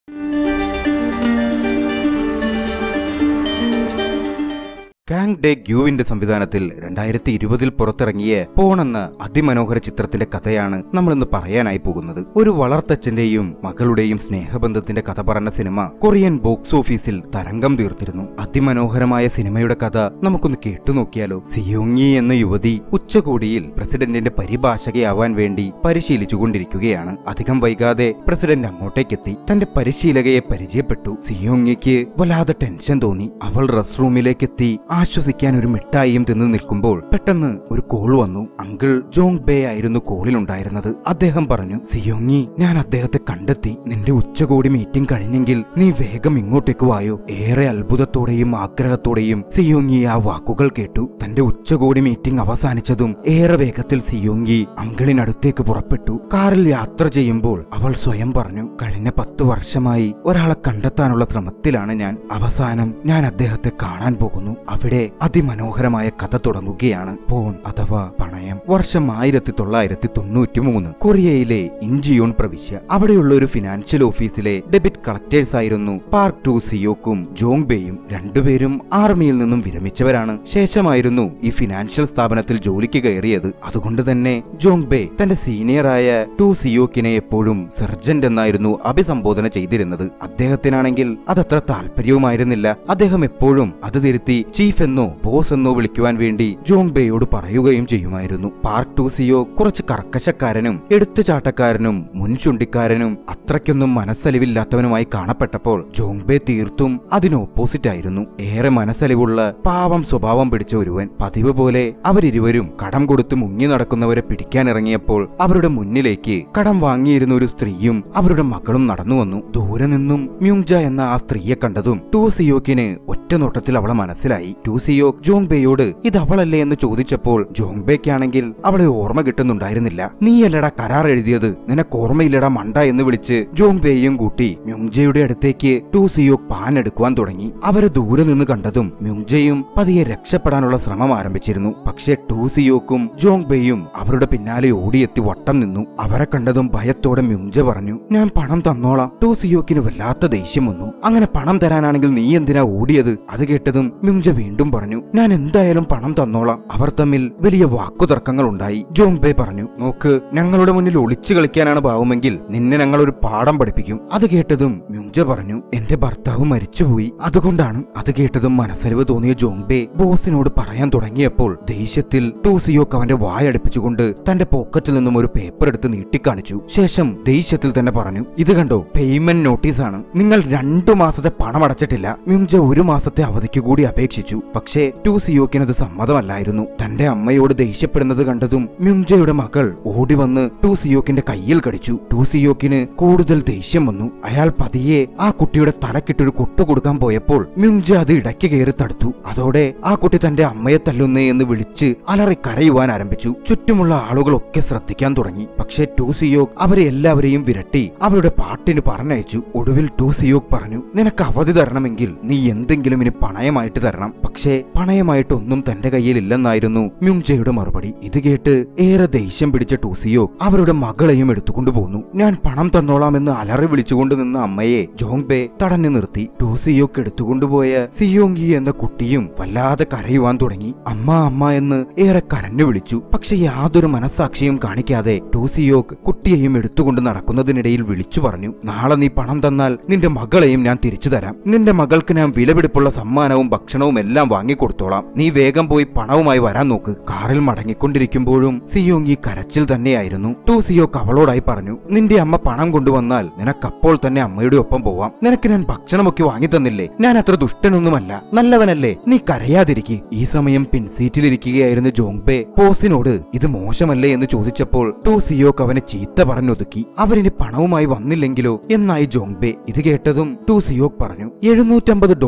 Kang ഡെ ഗ്യൂവിന്റെ സംവിധാനത്തിൽ രണ്ടായിരത്തി ഇരുപതിൽ പുറത്തിറങ്ങിയ പോൺ എന്ന അതിമനോഹര ചിത്രത്തിന്റെ കഥയാണ് നമ്മൾ ഇന്ന് പറയാനായി പോകുന്നത് ഒരു വളർത്തച്ഛന്റെയും മകളുടെയും സ്നേഹബന്ധത്തിന്റെ കഥ പറഞ്ഞ സിനിമ കൊറിയൻ ബോക്സ് ഓഫീസിൽ തരംഗം തീർത്തിരുന്നു അതിമനോഹരമായ സിനിമയുടെ കഥ നമുക്കൊന്ന് കേട്ടുനോക്കിയാലോ സിയോങ്ങി എന്ന യുവതി ഉച്ചകോടിയിൽ പ്രസിഡന്റിന്റെ പരിഭാഷകയാവാൻ വേണ്ടി പരിശീലിച്ചുകൊണ്ടിരിക്കുകയാണ് അധികം വൈകാതെ പ്രസിഡന്റ് അങ്ങോട്ടേക്കെത്തി തന്റെ പരിശീലകയെ പരിചയപ്പെട്ടു സിയോങ്ങിക്ക് വല്ലാതെ ടെൻഷൻ തോന്നി അവൾ റെസ്റ്റ് റൂമിലേക്ക് എത്തി ആശ്വസിക്കാൻ ഒരു മിഠായിയും തിന്നു നിൽക്കുമ്പോൾ പെട്ടെന്ന് ഒരു കോൾ വന്നു അങ്കിൾ ജോങ് ബേ ആയിരുന്നു കോളിലുണ്ടായിരുന്നത് അദ്ദേഹം പറഞ്ഞു സിയോങ്ങി ഞാൻ അദ്ദേഹത്തെ കണ്ടെത്തി നിന്റെ ഉച്ചകോടി മീറ്റിംഗ് കഴിഞ്ഞെങ്കിൽ നീ വേഗം ഇങ്ങോട്ടേക്ക് വായോ ഏറെ അത്ഭുതത്തോടെയും ആഗ്രഹത്തോടെയും സിയോങ്ങി ആ വാക്കുകൾ കേട്ടു തന്റെ ഉച്ചകോടി മീറ്റിംഗ് അവസാനിച്ചതും ഏറെ വേഗത്തിൽ സിയോങ്ങി അങ്കിളിനടുത്തേക്ക് പുറപ്പെട്ടു കാറിൽ യാത്ര ചെയ്യുമ്പോൾ അവൾ സ്വയം പറഞ്ഞു കഴിഞ്ഞ പത്ത് വർഷമായി ഒരാളെ കണ്ടെത്താനുള്ള ശ്രമത്തിലാണ് ഞാൻ അവസാനം ഞാൻ അദ്ദേഹത്തെ കാണാൻ പോകുന്നു അവിടെ അതിമനോഹരമായ കഥ തുടങ്ങുകയാണ് പോൺ അഥവാ പണയം വർഷം ആയിരത്തി തൊള്ളായിരത്തി തൊണ്ണൂറ്റി മൂന്ന് കൊറിയയിലെ ഇഞ്ചിയോൺ പ്രവിശ്യ അവിടെയുള്ള ഒരു ഫിനാൻഷ്യൽ ഓഫീസിലെ ഡെബിറ്റ് കളക്ടേഴ്സ് ആയിരുന്നു പാർക്ക് ടു സിയോക്കും ജോങ് ബേയും രണ്ടുപേരും ആർമിയിൽ നിന്നും വിരമിച്ചവരാണ് ശേഷമായിരുന്നു ഈ ഫിനാൻഷ്യൽ സ്ഥാപനത്തിൽ ജോലിക്ക് കയറിയത് അതുകൊണ്ട് തന്നെ ജോങ് ബേ തന്റെ സീനിയറായ ടു സിയോക്കിനെ എപ്പോഴും സർജന്റ് എന്നായിരുന്നു അഭിസംബോധന ചെയ്തിരുന്നത് അദ്ദേഹത്തിനാണെങ്കിൽ അതത്ര താല്പര്യവുമായിരുന്നില്ല അദ്ദേഹം എപ്പോഴും അത് തിരുത്തി ചീഫ് എന്നോ ബോസ് എന്നോ വിളിക്കുവാൻ വേണ്ടി ജോങ് ബേയോട് പറയുകയും ചെയ്യുമായിരുന്നു പാർക്ക് ടു സിയോ കുറച്ച് കർക്കശക്കാരനും എടുത്തുചാട്ടക്കാരനും മുൻചുണ്ടിക്കാരനും അത്രയ്ക്കൊന്നും മനസ്സലിവില്ലാത്തവനുമായി കാണപ്പെട്ടപ്പോൾ ജോങ് ബേ തീർത്തും അതിന് ഓപ്പോസിറ്റ് ആയിരുന്നു ഏറെ മനസ്സലിവുള്ള പാവം സ്വഭാവം പിടിച്ച ഒരുവൻ പതിവ് പോലെ അവരിരുവരും കടം കൊടുത്ത് മുങ്ങി നടക്കുന്നവരെ പിടിക്കാനിറങ്ങിയപ്പോൾ അവരുടെ മുന്നിലേക്ക് കടം വാങ്ങിയിരുന്ന ഒരു സ്ത്രീയും അവരുടെ മകളും നടന്നു വന്നു ദൂരെ നിന്നും മ്യൂങ്ജ എന്ന ആ സ്ത്രീയെ കണ്ടതും ടു സിയോക്കിന് ഒറ്റ നോട്ടത്തിൽ അവളെ മനസ്സിലായി ടു സിയോക് ജോങ് ബേയോട് ഇത് അവളല്ലേ എന്ന് ചോദിച്ചപ്പോൾ ജോങ് ബേക്കാണെങ്കിൽ അവളെ ഓർമ്മ കിട്ടുന്നുണ്ടായിരുന്നില്ല നീയല്ലടാ കരാർ എഴുതിയത് നിനക്ക് ഓർമ്മയില്ലടാ മണ്ട എന്ന് വിളിച്ച് ജോങ് ബേയും കൂട്ടി മ്യൂങ്ജയുടെ അടുത്തേക്ക് ടു സിയോക് പാൻ എടുക്കുവാൻ തുടങ്ങി അവരെ ദൂരെ നിന്ന് കണ്ടതും മ്യൂങ്ജയും പതിയെ രക്ഷപ്പെടാനുള്ള ശ്രമം ആരംഭിച്ചിരുന്നു പക്ഷേ ടു സിയോക്കും ജോങ് ബേയും അവരുടെ പിന്നാലെ ഓടിയെത്തി വട്ടം നിന്നു അവരെ കണ്ടതും ഭയത്തോടെ മ്യൂങ്ജ പറഞ്ഞു ഞാൻ പണം തന്നോളാം ടു സിയോക്കിന് വല്ലാത്ത ദേഷ്യം വന്നു അങ്ങനെ പണം തരാനാണെങ്കിൽ നീ എന്തിനാ ഓടിയത് അത് കേട്ടതും മ്യൂങ്ജ വീണ്ടും പറഞ്ഞു ഞാൻ എന്തായാലും പണം തന്നോളാം അവർ തമ്മിൽ വലിയ വാക്കുതർക്കങ്ങൾ ഉണ്ടായി ജോങ് ബേ പറഞ്ഞു നോക്ക് ഞങ്ങളുടെ മുന്നിൽ ഒളിച്ചു കളിക്കാനാണ് ഭാവമെങ്കിൽ നിന്നെ ഞങ്ങൾ ഒരു പാഠം പഠിപ്പിക്കും അത് കേട്ടതും മ്യൂങ്ജ പറഞ്ഞു എന്റെ ഭർത്താവ് മരിച്ചുപോയി അതുകൊണ്ടാണ് അത് കേട്ടതും മനസ്സലിവ് തോന്നിയ ജോങ് ബേ ബോസിനോട് പറയാൻ തുടങ്ങിയപ്പോൾ ദേഷ്യത്തിൽ ടൂസിയോക്ക് അവന്റെ വായടുപ്പിച്ചുകൊണ്ട് തന്റെ പോക്കറ്റിൽ നിന്നും ഒരു പേപ്പർ എടുത്ത് നീട്ടിക്കാണിച്ചു ശേഷം ദേഷ്യത്തിൽ തന്നെ പറഞ്ഞു ഇത് കണ്ടോ പേയ്മെന്റ് നോട്ടീസ് ആണ് നിങ്ങൾ രണ്ടു മാസത്തെ പണം അടച്ചിട്ടില്ല മ്യൂങ്ജ ഒരു മാസത്തെ അവധിക്ക് കൂടി അപേക്ഷിച്ചു പക്ഷേ ടു സിയോക്കിനത് സമ്മതമല്ലായിരുന്നു തന്റെ അമ്മയോട് ദേഷ്യപ്പെടുന്നത് കണ്ടതും മ്യൂങ്ജയുടെ മകൾ ഓടി വന്ന് ടു സിയോക്കിന്റെ കയ്യിൽ കടിച്ചു ടു സിയോക്കിന് കൂടുതൽ ദേഷ്യം വന്നു അയാൾ പതിയെ ആ കുട്ടിയുടെ തലക്കിട്ടൊരു കൊട്ടു കൊടുക്കാൻ പോയപ്പോൾ മ്യൂങ്ജ അത് ഇടയ്ക്ക് കയറി തടുത്തു അതോടെ ആ കുട്ടി തന്റെ അമ്മയെ തല്ലുന്നേ എന്ന് വിളിച്ച് അലറി കരയുവാൻ ആരംഭിച്ചു ചുറ്റുമുള്ള ആളുകളൊക്കെ ശ്രദ്ധിക്കാൻ തുടങ്ങി പക്ഷേ ടു സിയോക് അവരെ എല്ലാവരെയും വിരട്ടി അവരുടെ പാട്ടിന് പറഞ്ഞയച്ചു ഒടുവിൽ ടു സിയോക് പറഞ്ഞു നിനക്ക് അവധി തരണമെങ്കിൽ നീ എന്തെങ്കിലും ഇനി പണയമായിട്ട് തരണം പക്ഷേ പണയമായിട്ടൊന്നും തന്റെ കയ്യിൽ ഇല്ലെന്നായിരുന്നു മ്യൂങ്ജയുടെ മറുപടി ഇത് കേട്ട് ഏറെ ദേഷ്യം പിടിച്ച ടൂസിയോ അവരുടെ മകളെയും എടുത്തുകൊണ്ടു പോന്നു ഞാൻ പണം തന്നോളാമെന്ന് അലറി വിളിച്ചുകൊണ്ട് നിന്ന അമ്മയെ ജോങ് ബേ തടഞ്ഞു നിർത്തി ടൂസിയോക്ക് എടുത്തുകൊണ്ടുപോയ സിയോങ്കി എന്ന കുട്ടിയും വല്ലാതെ കരയുവാൻ തുടങ്ങി അമ്മ അമ്മ എന്ന് ഏറെ കരഞ്ഞു വിളിച്ചു പക്ഷെ യാതൊരു മനസ്സാക്ഷിയും കാണിക്കാതെ ടൂസിയോക്ക് കുട്ടിയെയും എടുത്തുകൊണ്ട് നടക്കുന്നതിനിടയിൽ വിളിച്ചു പറഞ്ഞു നാളെ നീ പണം തന്നാൽ നിന്റെ മകളെയും ഞാൻ തിരിച്ചു തരാം നിന്റെ മകൾക്ക് ഞാൻ വിലപിടിപ്പുള്ള സമ്മാനവും ഭക്ഷണവും എല്ലാം വാങ്ങിക്കൊടുത്തോളാം നീ വേഗം പോയി പണവുമായി വരാൻ നോക്ക് കാറിൽ മടങ്ങിക്കൊണ്ടിരിക്കുമ്പോഴും സിയോങ്ങി കരച്ചിൽ തന്നെയായിരുന്നു ടു സിയോക്ക് അവളോടായി പറഞ്ഞു നിന്റെ അമ്മ പണം കൊണ്ടുവന്നാൽ നിനക്കപ്പോൾ തന്നെ അമ്മയുടെ ഒപ്പം പോവാം നിനക്ക് ഞാൻ ഭക്ഷണമൊക്കെ വാങ്ങി തന്നില്ലേ ഞാൻ അത്ര ദുഷ്ടനൊന്നുമല്ല നല്ലവനല്ലേ നീ കരയാതിരിക്കെ ഈ സമയം പിൻസീറ്റിലിരിക്കുകയായിരുന്ന ജോങ്ബെ ബോസിനോട് ഇത് മോശമല്ലേ എന്ന് ചോദിച്ചപ്പോൾ ടു സിയോക്ക് അവനെ ചീത്ത പറഞ്ഞൊതുക്കി അവരിനി പണവുമായി വന്നില്ലെങ്കിലോ എന്നായി ജോങ്ബെ ഇത് കേട്ടതും ടു സിയോക്ക് പറഞ്ഞു എഴുന്നൂറ്റമ്പത് ഡോളറിന് വേണ്ടി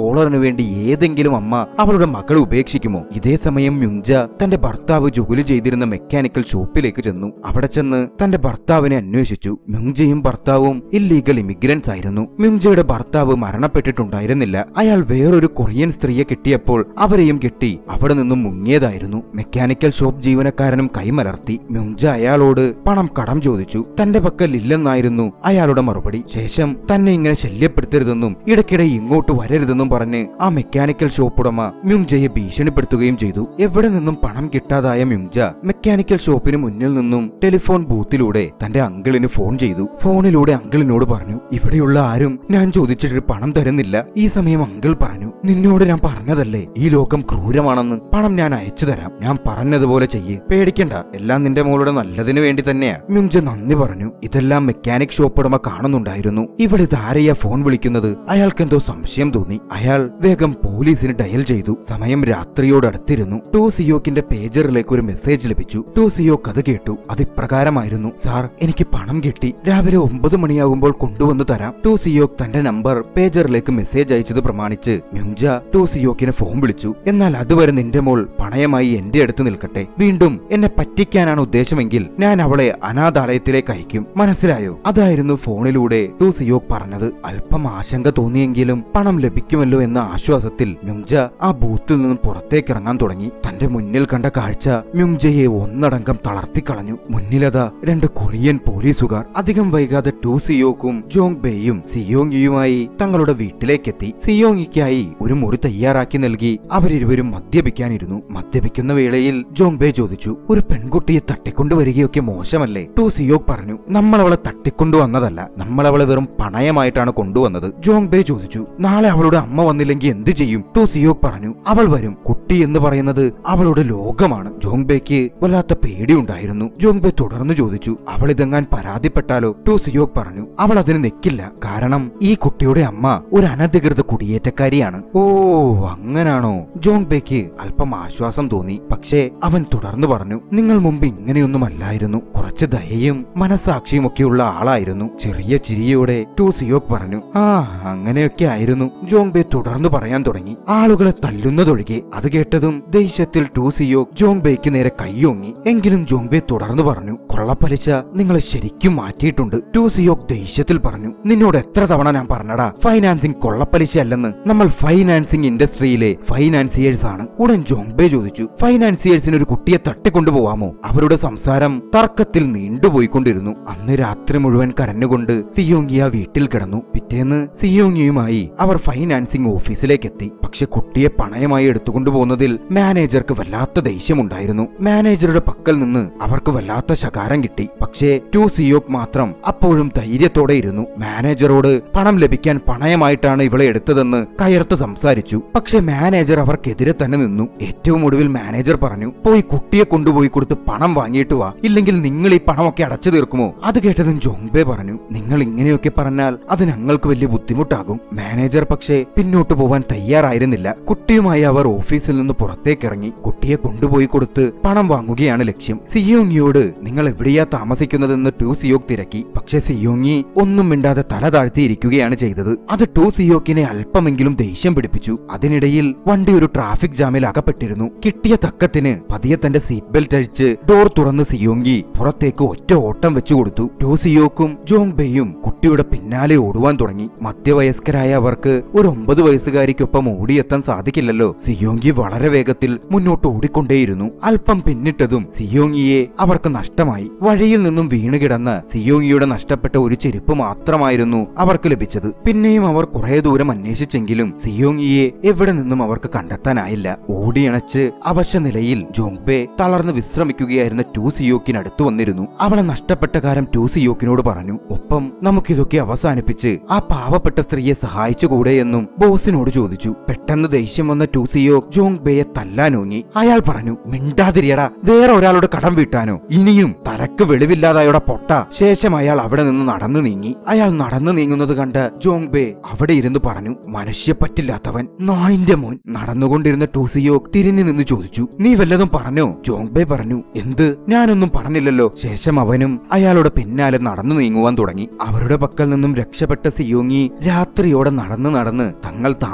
വേണ്ടി ഏതെങ്കിലും അമ്മ അവളുടെ മകളെ ഉപേക്ഷിക്കുമോ ഇതേ സമയം മ്യുങ്ജ തന്റെ ഭർത്താവ് ജോലി ചെയ്തിരുന്ന മെക്കാനിക്കൽ ഷോപ്പിലേക്ക് ചെന്നു അവിടെ ചെന്ന് തന്റെ ഭർത്താവിനെ അന്വേഷിച്ചു മ്യുങ്ജയും ഭർത്താവും ഇല്ലീഗൽ ഇമിഗ്രൻസ് ആയിരുന്നു മ്യുങ്ജയുടെ ഭർത്താവ് മരണപ്പെട്ടിട്ടുണ്ടായിരുന്നില്ല അയാൾ വേറൊരു കൊറിയൻ സ്ത്രീയെ കിട്ടിയപ്പോൾ അവരെയും കെട്ടി അവിടെ നിന്നും മുങ്ങിയതായിരുന്നു മെക്കാനിക്കൽ ഷോപ്പ് ജീവനക്കാരനും കൈമലർത്തി മ്യുങ്ജ അയാളോട് പണം കടം ചോദിച്ചു തന്റെ പക്കൽ ഇല്ലെന്നായിരുന്നു അയാളുടെ മറുപടി ശേഷം തന്നെ ഇങ്ങനെ ശല്യപ്പെടുത്തരുതെന്നും ഇടയ്ക്കിടെ ഇങ്ങോട്ട് വരരുതെന്നും പറഞ്ഞ് ആ മെക്കാനിക്കൽ ഷോപ്പ് ഉടമ മ്യുങ്ജയെ ഭീഷണിപ്പെടുത്തുകയും ചെയ്തു എവിടെ നിന്നും പണം കിട്ടാതായ മ്യുങ്ജ മെക്കാനിക്കൽ ഷോപ്പിന് മുന്നിൽ നിന്നും ടെലിഫോൺ ബൂത്തിലൂടെ തന്റെ അങ്കിളിന് ഫോൺ ചെയ്തു ഫോണിലൂടെ അങ്കിളിനോട് പറഞ്ഞു ഇവിടെയുള്ള ആരും ഞാൻ ചോദിച്ചിട്ട് പണം തരുന്നില്ല ഈ സമയം അങ്കിൾ പറഞ്ഞു നിന്നോട് ഞാൻ പറഞ്ഞതല്ലേ ഈ ലോകം ക്രൂരമാണെന്ന് പണം ഞാൻ അയച്ചു തരാം ഞാൻ പറഞ്ഞതുപോലെ ചെയ്യ് പേടിക്കണ്ട എല്ലാം നിന്റെ മോളുടെ നല്ലതിന് വേണ്ടി തന്നെയാ മ്യുങ്ജ നന്ദി പറഞ്ഞു ഇതെല്ലാം മെക്കാനിക് ഷോപ്പ് ഉടമ കാണുന്നുണ്ടായിരുന്നു ഇവിടെ ധാരയ ഫോൺ വിളിക്കുന്നത് അയാൾക്ക് എന്തോ സംശയം തോന്നി അയാൾ വേഗം പോലീസിന് ഡയൽ ചെയ്തു സമയം രാത്രിയോടടുത്തിരുന്നു ടു സിയോക്കിന്റെ പേജറിലേക്ക് ഒരു മെസ്സേജ് ലഭിച്ചു ടു സിയോക്ക് അത് കേട്ടു അത് ഇപ്രകാരമായിരുന്നു സാർ എനിക്ക് പണം കിട്ടി രാവിലെ ഒമ്പത് മണിയാകുമ്പോൾ കൊണ്ടുവന്ന് തരാം ടു സിയോക്ക് തന്റെ നമ്പർ പേജറിലേക്ക് മെസ്സേജ് അയച്ചത് പ്രമാണിച്ച് മ്യുങ്ജ ടു സിയോക്കിനെ ഫോൺ വിളിച്ചു എന്നാൽ അതുവരെ നിന്റെ മോൾ പണയമായി എന്റെ അടുത്ത് നിൽക്കട്ടെ വീണ്ടും എന്നെ പറ്റിക്കാനാണ് ഉദ്ദേശമെങ്കിൽ ഞാൻ അവളെ അനാഥാലയത്തിലേക്ക് അയക്കും മനസ്സിലായോ അതായിരുന്നു ഫോണിലൂടെ ടു സിയോക്ക് പറഞ്ഞത് അല്പം ആശങ്ക തോന്നിയെങ്കിലും പണം ലഭിക്കുമല്ലോ എന്ന ആശ്വാസത്തിൽ മ്യുങ്ജ ആ ബൂത്തിൽ നിന്നും പുറത്തേക്ക് ഇറങ്ങാൻ തുടങ്ങി തന്റെ മുന്നിൽ കണ്ട കാഴ്ച മ്യുങ്ജയെ ഒന്നടങ്കം തളർത്തിക്കളഞ്ഞു മുന്നിലതാ രണ്ട് കൊറിയൻ പോലീസുകാർ അധികം വൈകാതെ ടു സിയോക്കും ജോങ് ബേയും സിയോങ്ങിയുമായി തങ്ങളുടെ വീട്ടിലേക്കെത്തി സിയോങ്ങിക്കായി ഒരു മുറി തയ്യാറാക്കി നൽകി അവരിരുവരും മദ്യപിക്കാനിരുന്നു മദ്യപിക്കുന്ന വേളയിൽ ജോങ് ബേ ചോദിച്ചു ഒരു പെൺകുട്ടിയെ തട്ടിക്കൊണ്ടുവരികയൊക്കെ മോശമല്ലേ ടു സിയോക് പറഞ്ഞു നമ്മൾ അവളെ തട്ടിക്കൊണ്ടുവന്നതല്ല നമ്മൾ അവളെ വെറും പണയമായിട്ടാണ് കൊണ്ടുവന്നത് ജോങ് ബേ ചോദിച്ചു നാളെ അവളുടെ അമ്മ വന്നില്ലെങ്കിൽ എന്ത് ചെയ്യും ടു സിയോക് പറഞ്ഞു അവൾ വരും കുട്ടി എന്ന് പറയുന്നത് അവളുടെ ലോകമാണ് ജോങ് ബേക്ക് വല്ലാത്ത പേടിയുണ്ടായിരുന്നു ജോങ് ബേ തുടർന്ന് ചോദിച്ചു അവൾ ഇതെങ്ങാൻ പരാതിപ്പെട്ടാലോ ടു സിയോക് പറഞ്ഞു അവൾ അതിന് നിൽക്കില്ല കാരണം ഈ കുട്ടിയുടെ അമ്മ ഒരു അനധികൃത കുടിയേറ്റക്കാരിയാണ് ഓ അങ്ങനാണോ ജോങ് ബേക്ക് അല്പം ആശ്വാസം തോന്നി പക്ഷേ അവൻ തുടർന്ന് പറഞ്ഞു നിങ്ങൾ മുമ്പ് ഇങ്ങനെയൊന്നും അല്ലായിരുന്നു കുറച്ച് ദയയും മനസാക്ഷിയും ഒക്കെയുള്ള ആളായിരുന്നു ചെറിയ ചിരിയോടെ ടു സിയോക് പറഞ്ഞു ആ അങ്ങനെയൊക്കെ ആയിരുന്നു ജോങ് ബേ തുടർന്ന് പറയാൻ തുടങ്ങി ആളുകളെ തല്ലുന്നതൊഴികെ അത് കേട്ടതും ദേഷ്യത്തിൽ ടു സിയോക് ജോങ് ബേക്ക് നേരെ കൈയോങ്ങി എങ്കിലും ജോങ് ബേ തുടർന്ന് പറഞ്ഞു കൊള്ളപ്പലിശ നിങ്ങളെ ശരിക്കും മാറ്റിയിട്ടുണ്ട് ടു സിയോക് ദേഷ്യത്തിൽ പറഞ്ഞു നിന്നോട് എത്ര തവണ ഞാൻ പറഞ്ഞടാ ഫൈനാൻസിംഗ് കൊള്ളപ്പലിശ അല്ലെന്ന് നമ്മൾ ഫൈനാൻസിംഗ് ഇൻഡസ്ട്രിയിലെ ഫൈനാൻസിയേഴ്സ് ആണ് ഉടൻ ജോങ്ബേ ചോദിച്ചു ഫൈനാൻസിയേഴ്സിന് ഒരു കുട്ടിയെ തട്ടിക്കൊണ്ടുപോവാമോ അവരുടെ സംസാരം തർക്കത്തിൽ നീണ്ടുപോയിക്കൊണ്ടിരുന്നു അന്ന് രാത്രി മുഴുവൻ കരഞ്ഞുകൊണ്ട് സിയോങ്ങിയ വീട്ടിൽ കിടന്നു പിറ്റേന്ന് സിയോങ്ങിയുമായി അവർ ഫൈനാൻസിംഗ് ഓഫീസിലേക്ക് എത്തി പക്ഷെ കുട്ടിയെ പണയമായി എടുത്തുകൊണ്ടുപോകുന്നതിൽ മാനേജർക്ക് വല്ലാത്ത ദേഷ്യമുണ്ടായിരുന്നു മാനേജറുടെ പക്കൽ നിന്ന് അവർക്ക് വല്ലാത്ത ശകാരം കിട്ടി പക്ഷേ ടു സിയോക് മാത്രം അപ്പോഴും ധൈര്യത്തോടെ ഇരുന്നു മാനേജറോട് പണം ലഭിക്കാൻ പണയമായിട്ടാണ് ഇവളെ എടുത്തതെന്ന് കയർത്ത് സംസാരിച്ചു പക്ഷെ മാനേജർ അവർക്കെതിരെ തന്നെ നിന്നു ഏറ്റവും ഒടുവിൽ മാനേജർ പറഞ്ഞു പോയി കുട്ടിയെ കൊണ്ടുപോയി കൊടുത്ത് പണം വാങ്ങിയിട്ട് വാ ഇല്ലെങ്കിൽ നിങ്ങൾ ഈ പണമൊക്കെ അടച്ചു തീർക്കുമോ അത് കേട്ടതും ജോങ്ബെ പറഞ്ഞു നിങ്ങൾ ഇങ്ങനെയൊക്കെ പറഞ്ഞാൽ അത് ഞങ്ങൾക്ക് വലിയ ബുദ്ധിമുട്ടാകും മാനേജർ പക്ഷേ പിന്നോട്ട് പോവാൻ തയ്യാറായിരുന്നില്ല കുട്ടിയുമായി അവർ ഓഫീസിൽ നിന്ന് പുറത്തേക്ക് ഇറങ്ങി കുട്ടിയെ കൊണ്ടുപോയി കൊടുത്ത് പണം വാങ്ങുകയാണ് ലക്ഷ്യം സിയോങ്ങിയോട് നിങ്ങൾ എവിടെയാ താമസിക്കുന്നതെന്ന് ടു സിയോക് തിരക്കി പക്ഷെ സിയോങ്ങി ഒന്നും മിണ്ടാതെ തല താഴ്ത്തിയിരിക്കുകയാണ് ചെയ്തത് അത് ടു സിയോക്കിനെ അല്പമെങ്കിലും ദേഷ്യം പിടിപ്പിച്ചു അതിനിടയിൽ വണ്ടി ഒരു ട്രാഫിക് ജാമിൽ അകപ്പെട്ടിരുന്നു കിട്ടിയ തക്കത്തിന് പതിയെ തന്റെ സീറ്റ് ബെൽറ്റ് അഴിച്ച് ഡോർ തുറന്ന് സിയോങ്ങി പുറത്തേക്ക് ഒറ്റ ഓട്ടം വെച്ചു കൊടുത്തു ടു സിയോക്കും ജോങ് ബെയും കുട്ടിയുടെ പിന്നാലെ ഓടുവാൻ തുടങ്ങി മധ്യവയസ്കരായ അവർക്ക് ഒരു ഒമ്പത് വയസ്സുകാരിക്കൊപ്പം ഓടിയെത്താൻ സാധിക്കില്ലല്ലോ സിയോങ്കി വളരെ വേഗത്തിൽ മുന്നോട്ട് ഓടിക്കൊണ്ടേയിരുന്നു അല്പം പിന്നിട്ടതും സിയോങ്ങിയെ അവർക്ക് നഷ്ടമായി വഴിയിൽ നിന്നും വീണ് കിടന്ന സിയോങ്ങിയുടെ നഷ്ടപ്പെട്ട ഒരു ചെരുപ്പ് മാത്രമായിരുന്നു അവർക്ക് ലഭിച്ചത് പിന്നെയും അവർ കുറെ ദൂരം അന്വേഷിച്ചെങ്കിലും സിയോങ്ങിയെ എവിടെ നിന്നും അവർക്ക് കണ്ടെത്താനായില്ല ഓടിയണച്ച് അവശ നിലയിൽ ജോങ്ബെ തളർന്ന് വിശ്രമിക്കുകയായിരുന്ന ടു സിയോക്കിനടുത്തു വന്നിരുന്നു അവളെ നഷ്ടപ്പെട്ട കാര്യം ടു സിയോക്കിനോട് പറഞ്ഞു ഒപ്പം നമുക്കിതൊക്കെ അവസാനിപ്പിച്ച് ആ പാവപ്പെട്ട സ്ത്രീയെ സഹായിച്ചുകൂടെ എന്നും ബോസിനോട് ചോദിച്ചു പെട്ടെന്ന് ദേഷ്യം വന്ന ടു സിയോക് ജോങ് ബെയെ തല്ലാനോങ്ങി അയാൾ പറഞ്ഞു മിണ്ടാതിരിയടാ വേറെ ഒരാളുടെ കടം വീട്ടാനോ ഇനിയും തലക്ക് വെളിവില്ലാതായുടെ പൊട്ട ശേഷം അയാൾ അവിടെ നിന്ന് നടന്നു നീങ്ങി അയാൾ നടന്നു നീങ്ങുന്നത് കണ്ട് ജോങ് ബെ അവിടെ ഇരുന്ന് പറഞ്ഞു മനുഷ്യപ്പറ്റില്ലാത്തവൻ നായിന്റെ മോൻ നടന്നുകൊണ്ടിരുന്ന ടൂസിയോക് തിരിഞ്ഞു നിന്ന് ചോദിച്ചു നീ വല്ലതും പറഞ്ഞോ ജോങ് ബെ പറഞ്ഞു എന്ത് ഞാനൊന്നും പറഞ്ഞില്ലല്ലോ ശേഷം അവനും അയാളുടെ പിന്നാലെ നടന്നു നീങ്ങുവാൻ തുടങ്ങി അവരുടെ പക്കൽ നിന്നും രക്ഷപ്പെട്ട സിയോങ്ങി രാത്രിയോടെ നടന്നു നടന്ന് തങ്ങൾ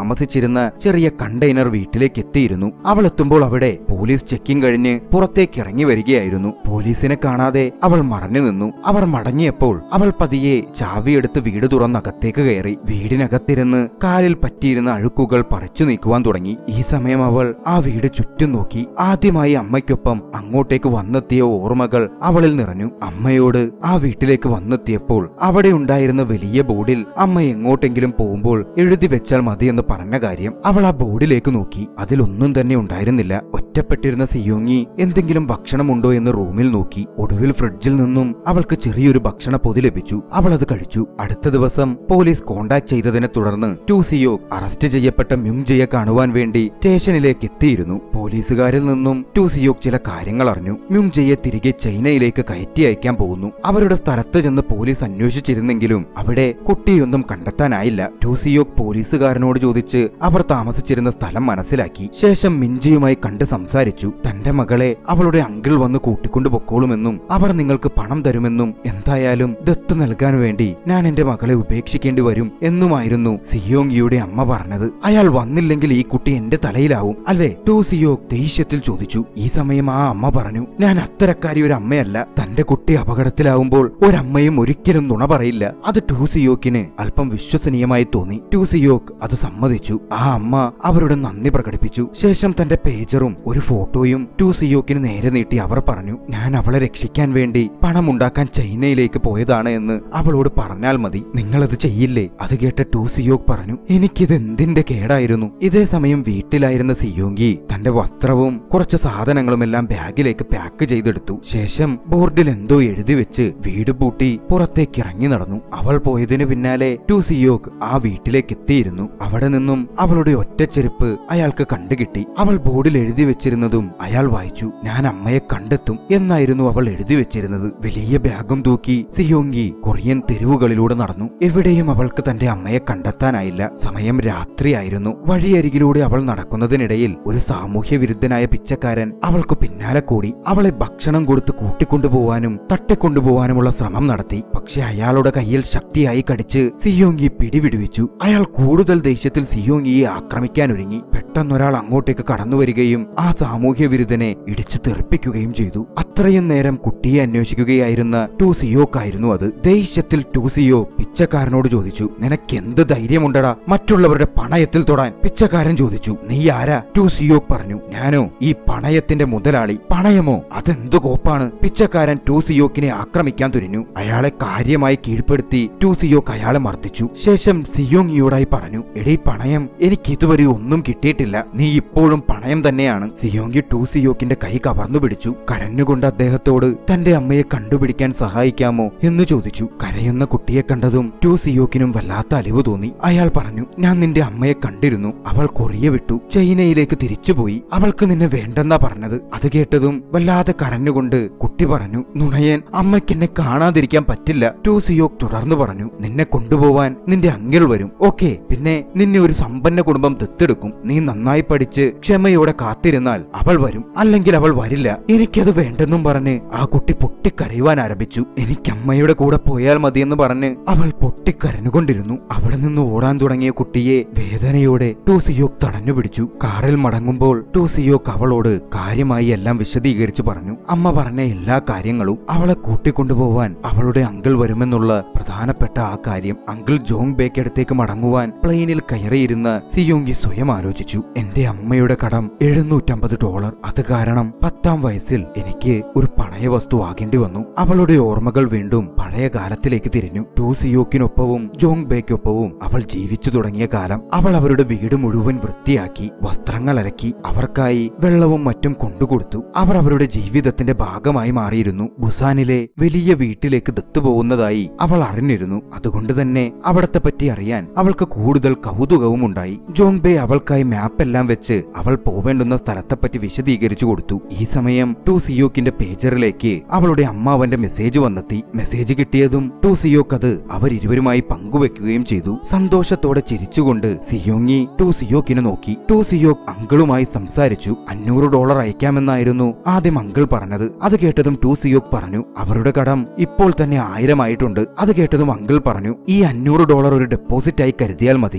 താമസിച്ചിരുന്ന ചെറിയ കണ്ടെയ്നർ വീട്ടിലേക്ക് എത്തിയിരുന്നു അവൾ എത്തുമ്പോൾ അവിടെ പോലീസ് ചെക്കിംഗ് കഴിഞ്ഞ് പുറത്തേക്ക് ഇറങ്ങി വരികയായിരുന്നു പോലീസിനെ കാണാതെ അവൾ മറഞ്ഞു നിന്നു അവർ മടങ്ങിയപ്പോൾ അവൾ പതിയെ ചാവിയെടുത്ത് വീട് തുറന്ന് അകത്തേക്ക് കയറി വീടിനകത്തിരുന്ന് കാലിൽ പറ്റിയിരുന്ന അഴുക്കുകൾ പറിച്ചു നീക്കുവാൻ തുടങ്ങി ഈ സമയം അവൾ ആ വീട് ചുറ്റും നോക്കി ആദ്യമായി അമ്മയ്ക്കൊപ്പം അങ്ങോട്ടേക്ക് വന്നെത്തിയ ഓർമ്മകൾ അവളിൽ നിറഞ്ഞു അമ്മയോട് ആ വീട്ടിലേക്ക് വന്നെത്തിയപ്പോൾ അവിടെ ഉണ്ടായിരുന്ന വലിയ ബോർഡിൽ അമ്മ എങ്ങോട്ടെങ്കിലും പോകുമ്പോൾ എഴുതി വെച്ചാൽ മതിയെന്ന് പറഞ്ഞ കാര്യം അവൾ ആ ബോർഡിലേക്ക് നോക്കി അതിലൊന്നും തന്നെ ഉണ്ടായിരുന്നില്ല ഒറ്റപ്പെട്ടിരുന്ന സിയോങ്ങി എന്തെങ്കിലും ഭക്ഷണമുണ്ടോ എന്ന് റൂമിൽ നോക്കി ഒടുവിൽ ഫ്രിഡ്ജിൽ നിന്നും അവൾക്ക് ചെറിയൊരു ഭക്ഷണ പൊതി ലഭിച്ചു അവൾ അത് കഴിച്ചു അടുത്ത ദിവസം പോലീസ് കോണ്ടാക്ട് ചെയ്തതിനെ തുടർന്ന് ടു സിയോ അറസ്റ്റ് ചെയ്യപ്പെട്ട മ്യുങ്ജയെ കാണുവാൻ വേണ്ടി സ്റ്റേഷനിലേക്ക് എത്തിയിരുന്നു പോലീസുകാരിൽ നിന്നും ടു സിയോക് ചില കാര്യങ്ങൾ അറിഞ്ഞു മ്യുങ്ജയെ തിരികെ ചൈനയിലേക്ക് കയറ്റി അയക്കാൻ പോകുന്നു അവരുടെ സ്ഥലത്ത് ചെന്ന് പോലീസ് അന്വേഷിച്ചിരുന്നെങ്കിലും അവിടെ കുട്ടിയൊന്നും കണ്ടെത്താനായില്ല ടു സിയോക് പോലീസുകാരനോട് ചോദിച്ച് അവർ താമസിച്ചിരുന്ന സ്ഥലം മനസ്സിലാക്കി ശേഷം മിഞ്ചിയുമായി കണ്ട് സംസാരിച്ചു തന്റെ മകളെ അവളുടെ അങ്കിൾ വന്ന് കൂട്ടിക്കൊണ്ടു പൊക്കോളുമെന്നും അവർ നിങ്ങൾക്ക് പണം തരുമെന്നും എന്തായാലും ദത്ത് നൽകാൻ വേണ്ടി ഞാൻ എന്റെ മകളെ ഉപേക്ഷിക്കേണ്ടി വരും എന്നുമായിരുന്നു സിയോങ്ങിയുടെ അമ്മ പറഞ്ഞത് അയാൾ വന്നില്ലെങ്കിൽ ഈ കുട്ടി എന്റെ തലയിലാവും അല്ലേ ടു സിയോക് ദേഷ്യത്തിൽ ചോദിച്ചു ഈ സമയം ആ അമ്മ പറഞ്ഞു ഞാൻ അത്തരക്കാരി ഒരു അമ്മയല്ല തന്റെ കുട്ടി അപകടത്തിലാവുമ്പോൾ ഒരമ്മയും ഒരിക്കലും നുണ പറയില്ല അത് ടു സിയോക്കിന് അല്പം വിശ്വസനീയമായി തോന്നി ടു സിയോക്ക് അത് സമ്മതിച്ചു ആ അമ്മ അവരുടെ നന്ദി പ്രകടിപ്പിച്ചു ശേഷം തന്റെ പേജറും ഒരു ഫോട്ടോയും ടു സിയോക്കിന് നേരെ നീട്ടി അവർ പറഞ്ഞു ഞാൻ അവളെ രക്ഷിക്കാൻ വേണ്ടി പണമുണ്ടാക്കാൻ ചൈനയിലേക്ക് പോയതാണ് എന്ന് അവളോട് പറഞ്ഞാൽ മതി നിങ്ങളത് ചെയ്യില്ലേ അത് കേട്ട ടു സിയോക് പറഞ്ഞു എനിക്കിത് എന്തിന്റെ കേടായിരുന്നു ഇതേ സമയം വീട്ടിലായിരുന്ന സിയോങ്കി തന്റെ വസ്ത്രവും കുറച്ച് സാധനങ്ങളുമെല്ലാം ബാഗിലേക്ക് പാക്ക് ചെയ്തെടുത്തു ശേഷം ബോർഡിൽ എന്തോ എഴുതി വെച്ച് വീട് പൂട്ടി പുറത്തേക്ക് ഇറങ്ങി നടന്നു അവൾ പോയതിനു പിന്നാലെ ടു സിയോക് ആ വീട്ടിലേക്ക് എത്തിയിരുന്നു അവിടെ നിന്നും അവളുടെ ഒറ്റച്ചെരുപ്പ് അയാൾക്ക് കണ്ടുകിട്ടി അവൾ ബോർഡിൽ എഴുതി വെച്ചിരുന്നതും അയാൾ വായിച്ചു ഞാൻ അമ്മയെ കണ്ടെത്തും എന്നായിരുന്നു അവൾ എഴുതി വെച്ചിരുന്നത് വലിയ ബാഗും തൂക്കി സിയോങ്കി കൊറിയൻ തെരുവുകളിലൂടെ നടന്നു എവിടെയും അവൾക്ക് തന്റെ അമ്മയെ കണ്ടെത്താനായില്ല സമയം രാത്രിയായിരുന്നു വഴിയരികിലൂടെ അവൾ നടക്കുന്നതിനിടയിൽ ഒരു സാമൂഹ്യ വിരുദ്ധനായ പിച്ചക്കാരൻ അവൾക്ക് പിന്നാലെ കൂടി അവളെ ഭക്ഷണം കൊടുത്ത് കൂട്ടിക്കൊണ്ടുപോവാനും തട്ടിക്കൊണ്ടുപോവാനുമുള്ള ശ്രമം നടത്തി പക്ഷെ അയാളുടെ കയ്യിൽ ശക്തിയായി കടിച്ച് സിയോങ്കി പിടിവിടുവിച്ചു അയാൾ കൂടുതൽ ദേഷ്യത്തിൽ സിയോങ്കിയെ ആക്രമിക്കാൻ ഒരുങ്ങി പെട്ടെന്നൊരാൾ അങ്ങോട്ടേക്ക് കടന്നു വരികയും ആ സാമൂഹ്യ വിരുദ്ധനെ ഇടിച്ചു തെറിപ്പിക്കുകയും ചെയ്തു അത്രയും നേരം കുട്ടിയെ അന്വേഷിക്കുകയായിരുന്ന ടു സിയോക്കായിരുന്നു അത് ദേഷ്യത്തിൽ ടു സിയോ പിച്ചക്കാരനോട് ചോദിച്ചു നിനക്കെന്ത് ധൈര്യമുണ്ടടാ മറ്റുള്ളവരുടെ പണയത്തിൽ തൊടാൻ പിച്ചക്കാരൻ ചോദിച്ചു നീ ആരാ ടു സിയോക്ക് പറഞ്ഞു ഞാനോ ഈ പണയത്തിന്റെ മുതലാളി പണയമോ അതെന്തു കോപ്പാണ് പിച്ചക്കാരൻ ടു സിയോക്കിനെ ആക്രമിക്കാൻ തുനിഞ്ഞു അയാളെ കാര്യമായി കീഴ്പ്പെടുത്തി ടു സിയോക്ക് അയാളെ മർദ്ദിച്ചു ശേഷം സിയോങ്ങിയോടായി പറഞ്ഞു എടീ പണയം എനിക്ക് ഇതുവരെ ഒന്നും കിട്ടിയിട്ടില്ല നീ ഇപ്പോഴും പണയം തന്നെയാണ് സിയോങ്കി ടു സിയോക്കിന്റെ കൈ കവർന്നു പിടിച്ചു കരഞ്ഞുകൊണ്ട് അദ്ദേഹത്തോട് തന്റെ അമ്മയെ കണ്ടുപിടിക്കാൻ സഹായിക്കാമോ എന്ന് ചോദിച്ചു കരയുന്ന കുട്ടിയെ കണ്ടതും ടു സിയോക്കിനും വല്ലാത്ത അലിവ് തോന്നി അയാൾ പറഞ്ഞു ഞാൻ നിന്റെ അമ്മയെ കണ്ടിരുന്നു അവൾ കൊറിയ വിട്ടു ചൈനയിലേക്ക് തിരിച്ചുപോയി അവൾക്ക് നിന്നെ വേണ്ടെന്നാ പറഞ്ഞത് അത് കേട്ടതും വല്ലാതെ കരഞ്ഞുകൊണ്ട് കുട്ടി പറഞ്ഞു നുണയൻ അമ്മയ്ക്ക് എന്നെ കാണാതിരിക്കാൻ പറ്റില്ല ടു സിയോക് തുടർന്നു പറഞ്ഞു നിന്നെ കൊണ്ടുപോവാൻ നിന്റെ അങ്കിൾ വരും ഓക്കെ പിന്നെ നിന്നെ ഒരു സമ്പന്ന കുടുംബം ദത്തെടുക്കും നീ നന്നായി പഠിച്ച് ക്ഷമയോടെ കാത്തിരുന്നാൽ അവൾ വരും അല്ലെങ്കിൽ അവൾ വരില്ല എനിക്കത് വേണ്ടെന്നും പറഞ്ഞ് ആ കുട്ടി പൊട്ടിക്കരയുവാൻ ആരംഭിച്ചു എനിക്ക് അമ്മയുടെ കൂടെ പോയാൽ മതിയെന്ന് പറഞ്ഞ് അവൾ പൊട്ടിക്കരഞ്ഞുകൊണ്ടിരുന്നു അവിടെ നിന്ന് ഓടാൻ തുടങ്ങിയ കുട്ടിയെ വേദനയോടെ ടൂസിയോക് തടഞ്ഞു പിടിച്ചു കാറിൽ മടങ്ങുമ്പോൾ ടൂസിയോക് അവളോട് കാര്യമായി എല്ലാം വിശദീകരിച്ചു പറഞ്ഞു അമ്മ പറഞ്ഞ എല്ലാ കാര്യങ്ങളും അവളെ കൂട്ടിക്കൊണ്ടുപോവാൻ അവളുടെ അങ്കിൾ വരുമെന്നുള്ള പ്രധാനപ്പെട്ട ആ കാര്യം അങ്കിൾ ജോങ് ബേക്ക് അടുത്തേക്ക് മടങ്ങുവാൻ പ്ലെയിനിൽ കയറിയിരുന്ന സിയോങ്കി സ്വയം ആലോചിച്ചു എന്റെ അമ്മയുടെ കടം എഴുന്നൂറ്റമ്പത് ഡോളർ അത് കാരണം പത്താം വയസ്സിൽ എനിക്ക് ഒരു പണയ വസ്തു ആകേണ്ടി വന്നു അവളുടെ ഓർമ്മകൾ വീണ്ടും പഴയ കാലത്തിലേക്ക് തിരിഞ്ഞു ടു സിയോക്കിനൊപ്പവും ജോങ് ബേക്കൊപ്പവും അവൾ ജീവിച്ചു തുടങ്ങിയ കാലം അവൾ അവരുടെ വീട് മുഴുവൻ വൃത്തിയാക്കി വസ്ത്രങ്ങൾ അലക്കി അവർക്കായി വെള്ളവും മറ്റും കൊണ്ടുകൊടുത്തു അവർ അവരുടെ ജീവിതത്തിന്റെ ഭാഗമായി മാറിയിരുന്നു ബുസാനിലെ വലിയ വീട്ടിലേക്ക് ദത്തുപോകുന്നതായി അവൾ അറിഞ്ഞിരുന്നു അതുകൊണ്ട് തന്നെ അവിടത്തെ പറ്റി അറിയാൻ അവൾക്ക് കൂടുതൽ കൗതുകവും ഉണ്ടായി ജോങ് ബേ അവൾക്കായി മാപ്പ് എല്ലാം വെച്ച് അവൾ പോവേണ്ടുന്ന സ്ഥലത്തെപ്പറ്റി വിശദീകരിച്ചു കൊടുത്തു ഈ സമയം ടു സിയോക്കിന്റെ പേജറിലേക്ക് അവളുടെ അമ്മാവന്റെ മെസ്സേജ് വന്നെത്തി മെസ്സേജ് കിട്ടിയതും ടു സിയോക്ക് അത് അവരിരുവരുമായി പങ്കുവെക്കുകയും ചെയ്തു സന്തോഷത്തോടെ ചിരിച്ചുകൊണ്ട് സിയോങ്ങി ടു സിയോക്കിനെ നോക്കി ടു സിയോക്ക് അങ്കിളുമായി സംസാരിച്ചു അഞ്ഞൂറ് ഡോളർ അയക്കാമെന്നായിരുന്നു ആദ്യം അങ്കിൾ പറഞ്ഞത് അത് കേട്ടതും ടു സിയോക്ക് പറഞ്ഞു അവരുടെ കടം ഇപ്പോൾ തന്നെ ആയിരം ആയിട്ടുണ്ട് അത് കേട്ടതും അങ്കിൾ പറഞ്ഞു ഈ അഞ്ഞൂറ് ഡോളർ ഒരു ഡെപ്പോസിറ്റ് ആയി കരുതിയാൽ മതി ആയിരം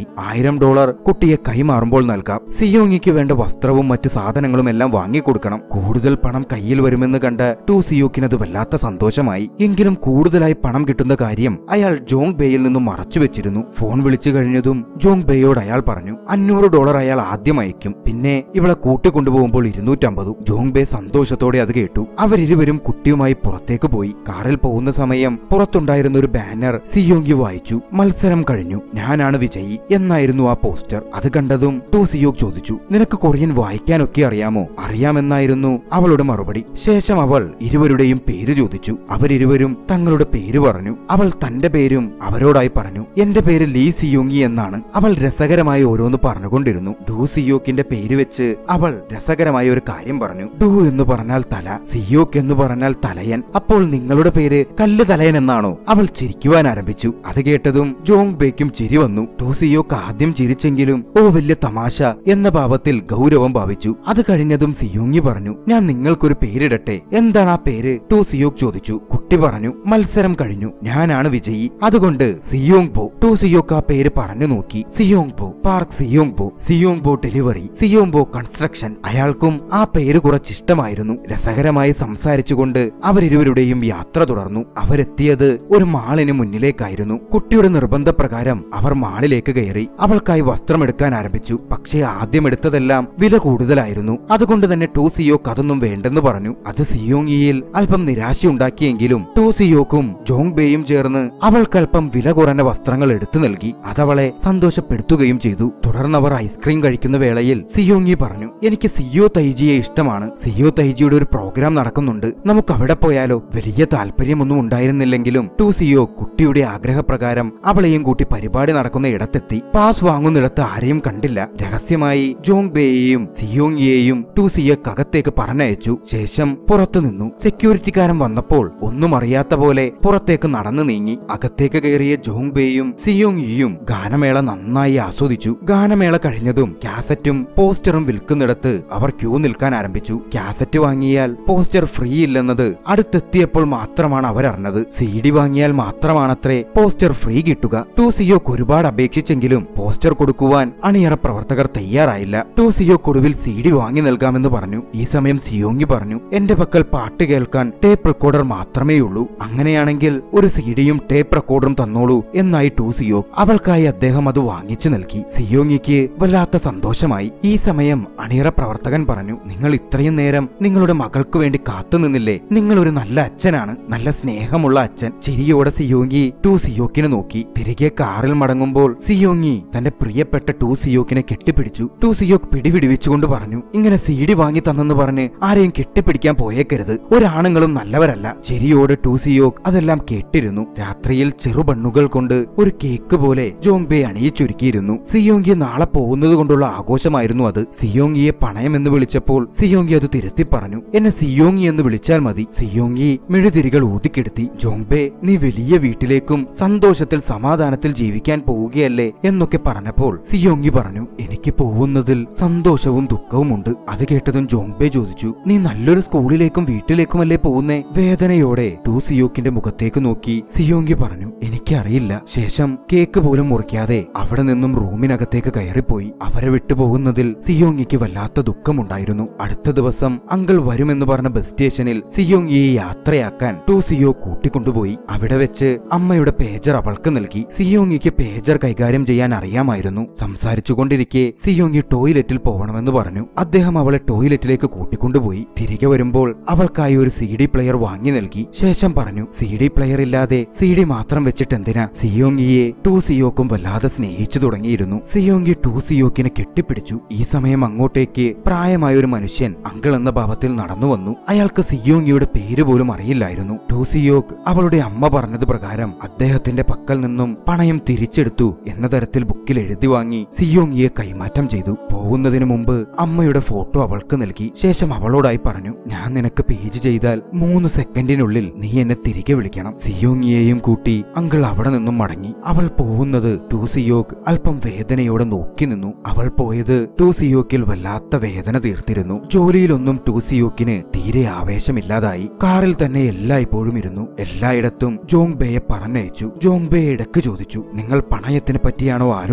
ആയിരം ഡോളർ കുട്ടിയെ കൈമാറുമ്പോൾ നൽകാം സിയോങ്ങിക്ക് വേണ്ട വസ്ത്രവും മറ്റു സാധനങ്ങളും എല്ലാം വാങ്ങിക്കൊടുക്കണം കൂടുതൽ പണം കയ്യിൽ വരുമെന്ന് കണ്ട ടു സിയോക്കിനത് വല്ലാത്ത സന്തോഷമായി എങ്കിലും കൂടുതലായി പണം കിട്ടുന്ന കാര്യം അയാൾ ജോങ് ബേയിൽ നിന്നും മറച്ചു വെച്ചിരുന്നു ഫോൺ വിളിച്ചു കഴിഞ്ഞതും ജോങ് ബേയോട് അയാൾ പറഞ്ഞു അഞ്ഞൂറ് ഡോളർ അയാൾ ആദ്യം അയക്കും പിന്നെ ഇവളെ കൂട്ടിക്കൊണ്ടുപോകുമ്പോൾ ഇരുന്നൂറ്റമ്പതും ജോങ് ബേ സന്തോഷത്തോടെ അത് കേട്ടു അവരിരുവരും കുട്ടിയുമായി പുറത്തേക്ക് പോയി കാറിൽ പോകുന്ന സമയം പുറത്തുണ്ടായിരുന്ന ഒരു ബാനർ സിയോങ്കി വായിച്ചു മത്സരം കഴിഞ്ഞു ഞാനാണ് വിജയി എന്നായിരുന്നു ആ പോസ്റ്റർ അത് കണ്ടതും ടു സിയോക് ചോദിച്ചു നിനക്ക് കൊറിയൻ വായിക്കാനൊക്കെ അറിയാമോ അറിയാമെന്നായിരുന്നു അവളുടെ മറുപടി ശേഷം അവൾ ഇരുവരുടെയും പേര് ചോദിച്ചു അവരിരുവരും തങ്ങളുടെ പേര് പറഞ്ഞു അവൾ തന്റെ പേരും അവരോടായി പറഞ്ഞു എന്റെ പേര് ലീ സിയോങ്ങി എന്നാണ് അവൾ രസകരമായി ഓരോന്ന് പറഞ്ഞുകൊണ്ടിരുന്നു ഡു സിയോക്കിന്റെ പേര് വെച്ച് അവൾ രസകരമായ ഒരു കാര്യം പറഞ്ഞു ഡു എന്ന് പറഞ്ഞാൽ തല സിയോക്ക് എന്ന് പറഞ്ഞാൽ തലയൻ അപ്പോൾ നിങ്ങളുടെ പേര് കല്ല് തലയൻ എന്നാണോ അവൾ ചിരിക്കുവാൻ ആരംഭിച്ചു അത് കേട്ടതും ജോങ് ബേക്കും ചിരി വന്നു ടു സിയോക്ക് ആദ്യം ചിരിച്ചെങ്കിലും ഓ വലിയ തമാശ എന്ന ഭാവത്തിൽ ഗൗരവം ഭാവിച്ചു അത് കഴിഞ്ഞതും സിയോങ്ങി പറഞ്ഞു ഞാൻ നിങ്ങൾക്കൊരു പേരിടട്ടെ എന്താണ് ആ പേര് ടു സിയോക് ചോദിച്ചു കുട്ടി പറഞ്ഞു മത്സരം കഴിഞ്ഞു ഞാനാണ് വിജയി അതുകൊണ്ട് സിയോങ് ബോ ടു സിയോക്ക് ആ പേര് പറഞ്ഞു നോക്കി സിയോങ് ബോ പാർക്ക് സിയോങ് ബോ സിയോങ് ബോ ഡെലിവറി സിയോങ് ബോ കൺസ്ട്രക്ഷൻ അയാൾക്കും ആ പേര് കുറച്ചിഷ്ടമായിരുന്നു രസകരമായി സംസാരിച്ചുകൊണ്ട് അവരിരുവരുടെയും യാത്ര തുടർന്നു അവരെത്തിയത് ഒരു മാളിന് മുന്നിലേക്കായിരുന്നു കുട്ടിയുടെ നിർബന്ധപ്രകാരം അവർ മാളിലേക്ക് കയറി അവൾക്കായി വസ്ത്രമെടുക്കാൻ ആരംഭിച്ചു പക്ഷേ ആദ്യം എടുത്തതെല്ലാം വില കൂടുതലായിരുന്നു അതുകൊണ്ട് തന്നെ ടു സിയോക്ക് അതൊന്നും വേണ്ടെന്ന് പറഞ്ഞു അത് സിയോങ്ങിയിൽ അല്പം നിരാശയുണ്ടാക്കിയെങ്കിലും ടു സിയോക്കും ജോങ് ബേയും ചേർന്ന് അവൾക്കല്പം വില കുറഞ്ഞ വസ്ത്രങ്ങൾ എടുത്തു നൽകി അതവളെ സന്തോഷപ്പെടുത്തുകയും ചെയ്തു തുടർന്നവർ ഐസ്ക്രീം കഴിക്കുന്ന വേളയിൽ സിയോങ്ങി പറഞ്ഞു എനിക്ക് സിയോ തൈജിയെ ഇഷ്ടമാണ് സിയോ തൈജിയുടെ ഒരു പ്രോഗ്രാം നടക്കുന്നുണ്ട് നമുക്ക് അവിടെ പോയാലോ വലിയ താല്പര്യമൊന്നും ഉണ്ടായിരുന്നില്ലെങ്കിലും ടു സിയോ കുട്ടിയുടെ ആഗ്രഹപ്രകാരം അവളെയും കൂട്ടി പരിപാടി നടക്കുന്ന ഇടത്തെത്തി പാസ് വാങ്ങുന്നിടത്ത് ആരെയും കണ്ടില്ല രഹസ്യമായി ജോങ് ബേയെയും സിയോങ്ങിയെയും ടു സിയക്കകത്തേക്ക് പറഞ്ഞയച്ചു ശേഷം പുറത്തു നിന്നു സെക്യൂരിറ്റിക്കാരൻ വന്നപ്പോൾ ഒന്നും അറിയാത്ത പോലെ പുറത്തേക്ക് നടന്നു നീങ്ങി അകത്തേക്ക് കയറിയ ജോങ് ബേയും സിയോങ്ങിയും ഗാനമേള നന്നായി ആസ്വദിച്ചു ഗാനമേള കഴിഞ്ഞതും കാസറ്റും പോസ്റ്ററും വിൽക്കുന്നിടത്ത് അവർ ക്യൂ നിൽക്കാൻ ആരംഭിച്ചു കാസറ്റ് വാങ്ങിയാൽ പോസ്റ്റർ ഫ്രീ ഇല്ലെന്നത് അടുത്തെത്തിയപ്പോൾ മാത്രമാണ് അവരറിഞ്ഞത് സി ഡി വാങ്ങിയാൽ മാത്രമാണത്രേ പോസ്റ്റർ ഫ്രീ കിട്ടുക ടു സിയോക്ക് ഒരുപാട് അപേക്ഷിച്ചെങ്കിലും പോസ്റ്റർ കൊടുക്കുവാൻ അണിയറ പ്രവർത്തകർ തയ്യാറായില്ല ടു സിയോക്ക് ഒടുവിൽ സി ഡി വാങ്ങി നൽകാമെന്ന് പറഞ്ഞു ഈ സമയം സിയോങ്ങി പറഞ്ഞു എന്റെ പക്കൽ പാട്ട് കേൾക്കാൻ ടേപ്പ് റെക്കോർഡർ മാത്രമേ ഉള്ളൂ അങ്ങനെയാണെങ്കിൽ ഒരു സി ഡിയും ടേപ്പ് റെക്കോർഡറും തന്നോളൂ എന്നായി ടു സിയോ അവൾക്കായി അദ്ദേഹം അത് വാങ്ങിച്ചു നൽകി സിയോങ്ങിക്ക് വല്ലാത്ത സന്തോഷമായി ഈ സമയം അണിയറ പ്രവർത്തകൻ പറഞ്ഞു നിങ്ങൾ ഇത്രയും നേരം നിങ്ങളുടെ മകൾക്ക് വേണ്ടി കാത്തുനിന്നില്ലേ നിങ്ങൾ ഒരു നല്ല അച്ഛനാണ് നല്ല സ്നേഹമുള്ള അച്ഛൻ ചിരിയോടെ സിയോങ്ങി ടു സിയോക്കിനെ നോക്കി തിരികെ കാറിൽ മടങ്ങുമ്പോൾ സിയോങ്ങി തന്റെ പ്രിയപ്പെട്ട ടു സിയോക്കിനെ കെട്ടിപ്പിടിച്ചു ടു സിയോക്ക് പിടിപിടിവിച്ചുകൊണ്ട് പറഞ്ഞു ഇങ്ങനെ സി ഡി വാങ്ങി തന്നെന്ന് പറഞ്ഞ് ആരെയും കെട്ടിപ്പിടിക്കാൻ പോയേക്കരുത് ഒരാണുങ്ങളും നല്ലവരല്ല ചിരിയോടെ ടു സിയോക്ക് അതെല്ലാം കേട്ടിരുന്നു രാത്രിയിൽ ചെറുപണ്ണുകൾ കൊണ്ട് ഒരു കേക്ക് പോലെ ജോങ് ബേ അണിയിച്ചൊരുക്കിയിരുന്നു സിയോങ്കി നാളെ പോകുന്നത് കൊണ്ടുള്ള ആഘോഷമായിരുന്നു അത് സിയോങ്ങിയെ പണയം എന്ന് വിളിച്ചപ്പോൾ സിയോങ്കി അത് തിരുത്തി പറഞ്ഞു എന്നെ സിയോങ്ങി എന്ന് വിളിച്ചാൽ മതി സിയോങ്ങി മെഴുതിരികൾ ഊതിക്കെടുത്തി ജോങ്ബേ നീ വലിയ വീട്ടിലേക്കും സന്തോഷത്തിൽ സമാധാനത്തിൽ ജീവിക്കാൻ പോവുകയല്ലേ എന്നൊക്കെ പറഞ്ഞപ്പോൾ സിയോങ്ങി പറഞ്ഞു എനിക്ക് പോകുന്നതിൽ സന്തോഷവും ദുഃഖവുമുണ്ട് അത് കേട്ടതും ജോങ്ബേ ചോദിച്ചു നീ നല്ലൊരു സ്കൂളിലേക്കും വീട്ടിലേക്കുമല്ലേ പോകുന്നേ വേദനയോടെ ടു സിയോക്കിന്റെ മുഖത്തേക്ക് നോക്കി സിയോങ്കി പറഞ്ഞു എനിക്കറിയില്ല ശേഷം കേക്ക് പോലും മുറിക്കാതെ അവിടെ നിന്നും റൂമിനകത്തേക്ക് കയറിപ്പോയി അവരെ വിട്ടുപോകുന്നതിൽ സിയോങ്ങിക്ക് വല്ലാത്ത ദുഃഖമുണ്ടായിരുന്നു അടുത്ത ദിവസം അങ്കിൾ വരുമെന്ന് പറഞ്ഞ ബസ് സ്റ്റേഷനിൽ സിയോങ്ങിയെ യാത്രയാക്കാൻ ടു സിയോ കൂട്ടിക്കൊണ്ടുപോയി അവിടെ വെച്ച് അമ്മയുടെ പേജർ അവൾക്ക് നൽകി സിയോങ്ങിക്ക് പേജർ കൈകാര്യം ചെയ്യാൻ അറിയാമായിരുന്നു സംസാരിച്ചുകൊണ്ടിരിക്കെ സിയോങ്ങി ടോയ്ലറ്റിൽ പോകണമെന്ന് പറഞ്ഞു അദ്ദേഹം അവളെ ടോയ്ലറ്റിലേക്ക് കൂട്ടിക്കൊണ്ടുപോയി തിരികെ വരുമ്പോൾ അവൾക്കായി ഒരു സി ഡി പ്ലെയർ വാങ്ങി നൽകി ശേഷം പറഞ്ഞു സി ഡി പ്ലെയർ ഇല്ലാതെ സി ഡി മാത്രം വെച്ചിട്ട് എന്തിനാ സിയോങ്ങിയെ ടു സിയോക്കും വല്ലാതെ സ്നേഹിച്ചു തുടങ്ങിയിരുന്നു സിയോങ്കി ടു സിയോക്കിനെ കെട്ടിപ്പിടിച്ചു ഈ സമയം അങ്ങോട്ടേക്ക് പ്രായമായ ഒരു മനുഷ്യൻ അങ്കിൾ എന്ന ഭാവത്തിൽ നടന്നു വന്നു അയാൾക്ക് സിയോങ്ങിയുടെ പേര് പോലും അറിയില്ലായിരുന്നു ടു സിയോക്ക് അവളുടെ അമ്മ പറഞ്ഞത് പ്രകാരം അദ്ദേഹത്തിന്റെ പക്കൽ നിന്നും പണയം തിരിച്ചെടുത്തു എന്ന തരത്തിൽ ബുക്കിൽ എഴുതി വാങ്ങി സിയോങ്ങിയെ കൈമാറ്റം ചെയ്തു പോകുന്നതിന് മുമ്പ് അമ്മയുടെ ഫോട്ടോ അവൾക്ക് നൽകി ശേഷം അവളോടായി പറഞ്ഞു ഞാൻ നിനക്ക് പേജ് ചെയ്താൽ മൂന്ന് സെക്കൻഡിനുള്ളിൽ നീ എന്നെ തിരികെ വിളിക്കണം സിയോങ്ങിയെയും കൂട്ടി അങ്കിൾ അവിടെ നിന്നും മടങ്ങി അവൾ പോകുന്നത് ടു സിയോക്ക് അല്പം വേദനയോടെ നോക്കി നിന്നു അവൾ പോയത് ടു സിയോക്കിൽ വല്ലാത്ത വേദന തീർത്തിരുന്നു ജോലിയിലൊന്നും ടു സിയോക്കിന് തീരെ ആവേശമില്ലാതായി കാറിൽ തന്നെ എല്ലായ്പ്പോഴും ഇരുന്നു എല്ലായിടത്തും ജോങ് ബേയെ പറഞ്ഞയച്ചു ജോങ് ബേ ഇടക്ക് ചോദിച്ചു നിങ്ങൾ പണയത്തിനെ പറ്റിയാണോ ആലോചിക്കുന്നത്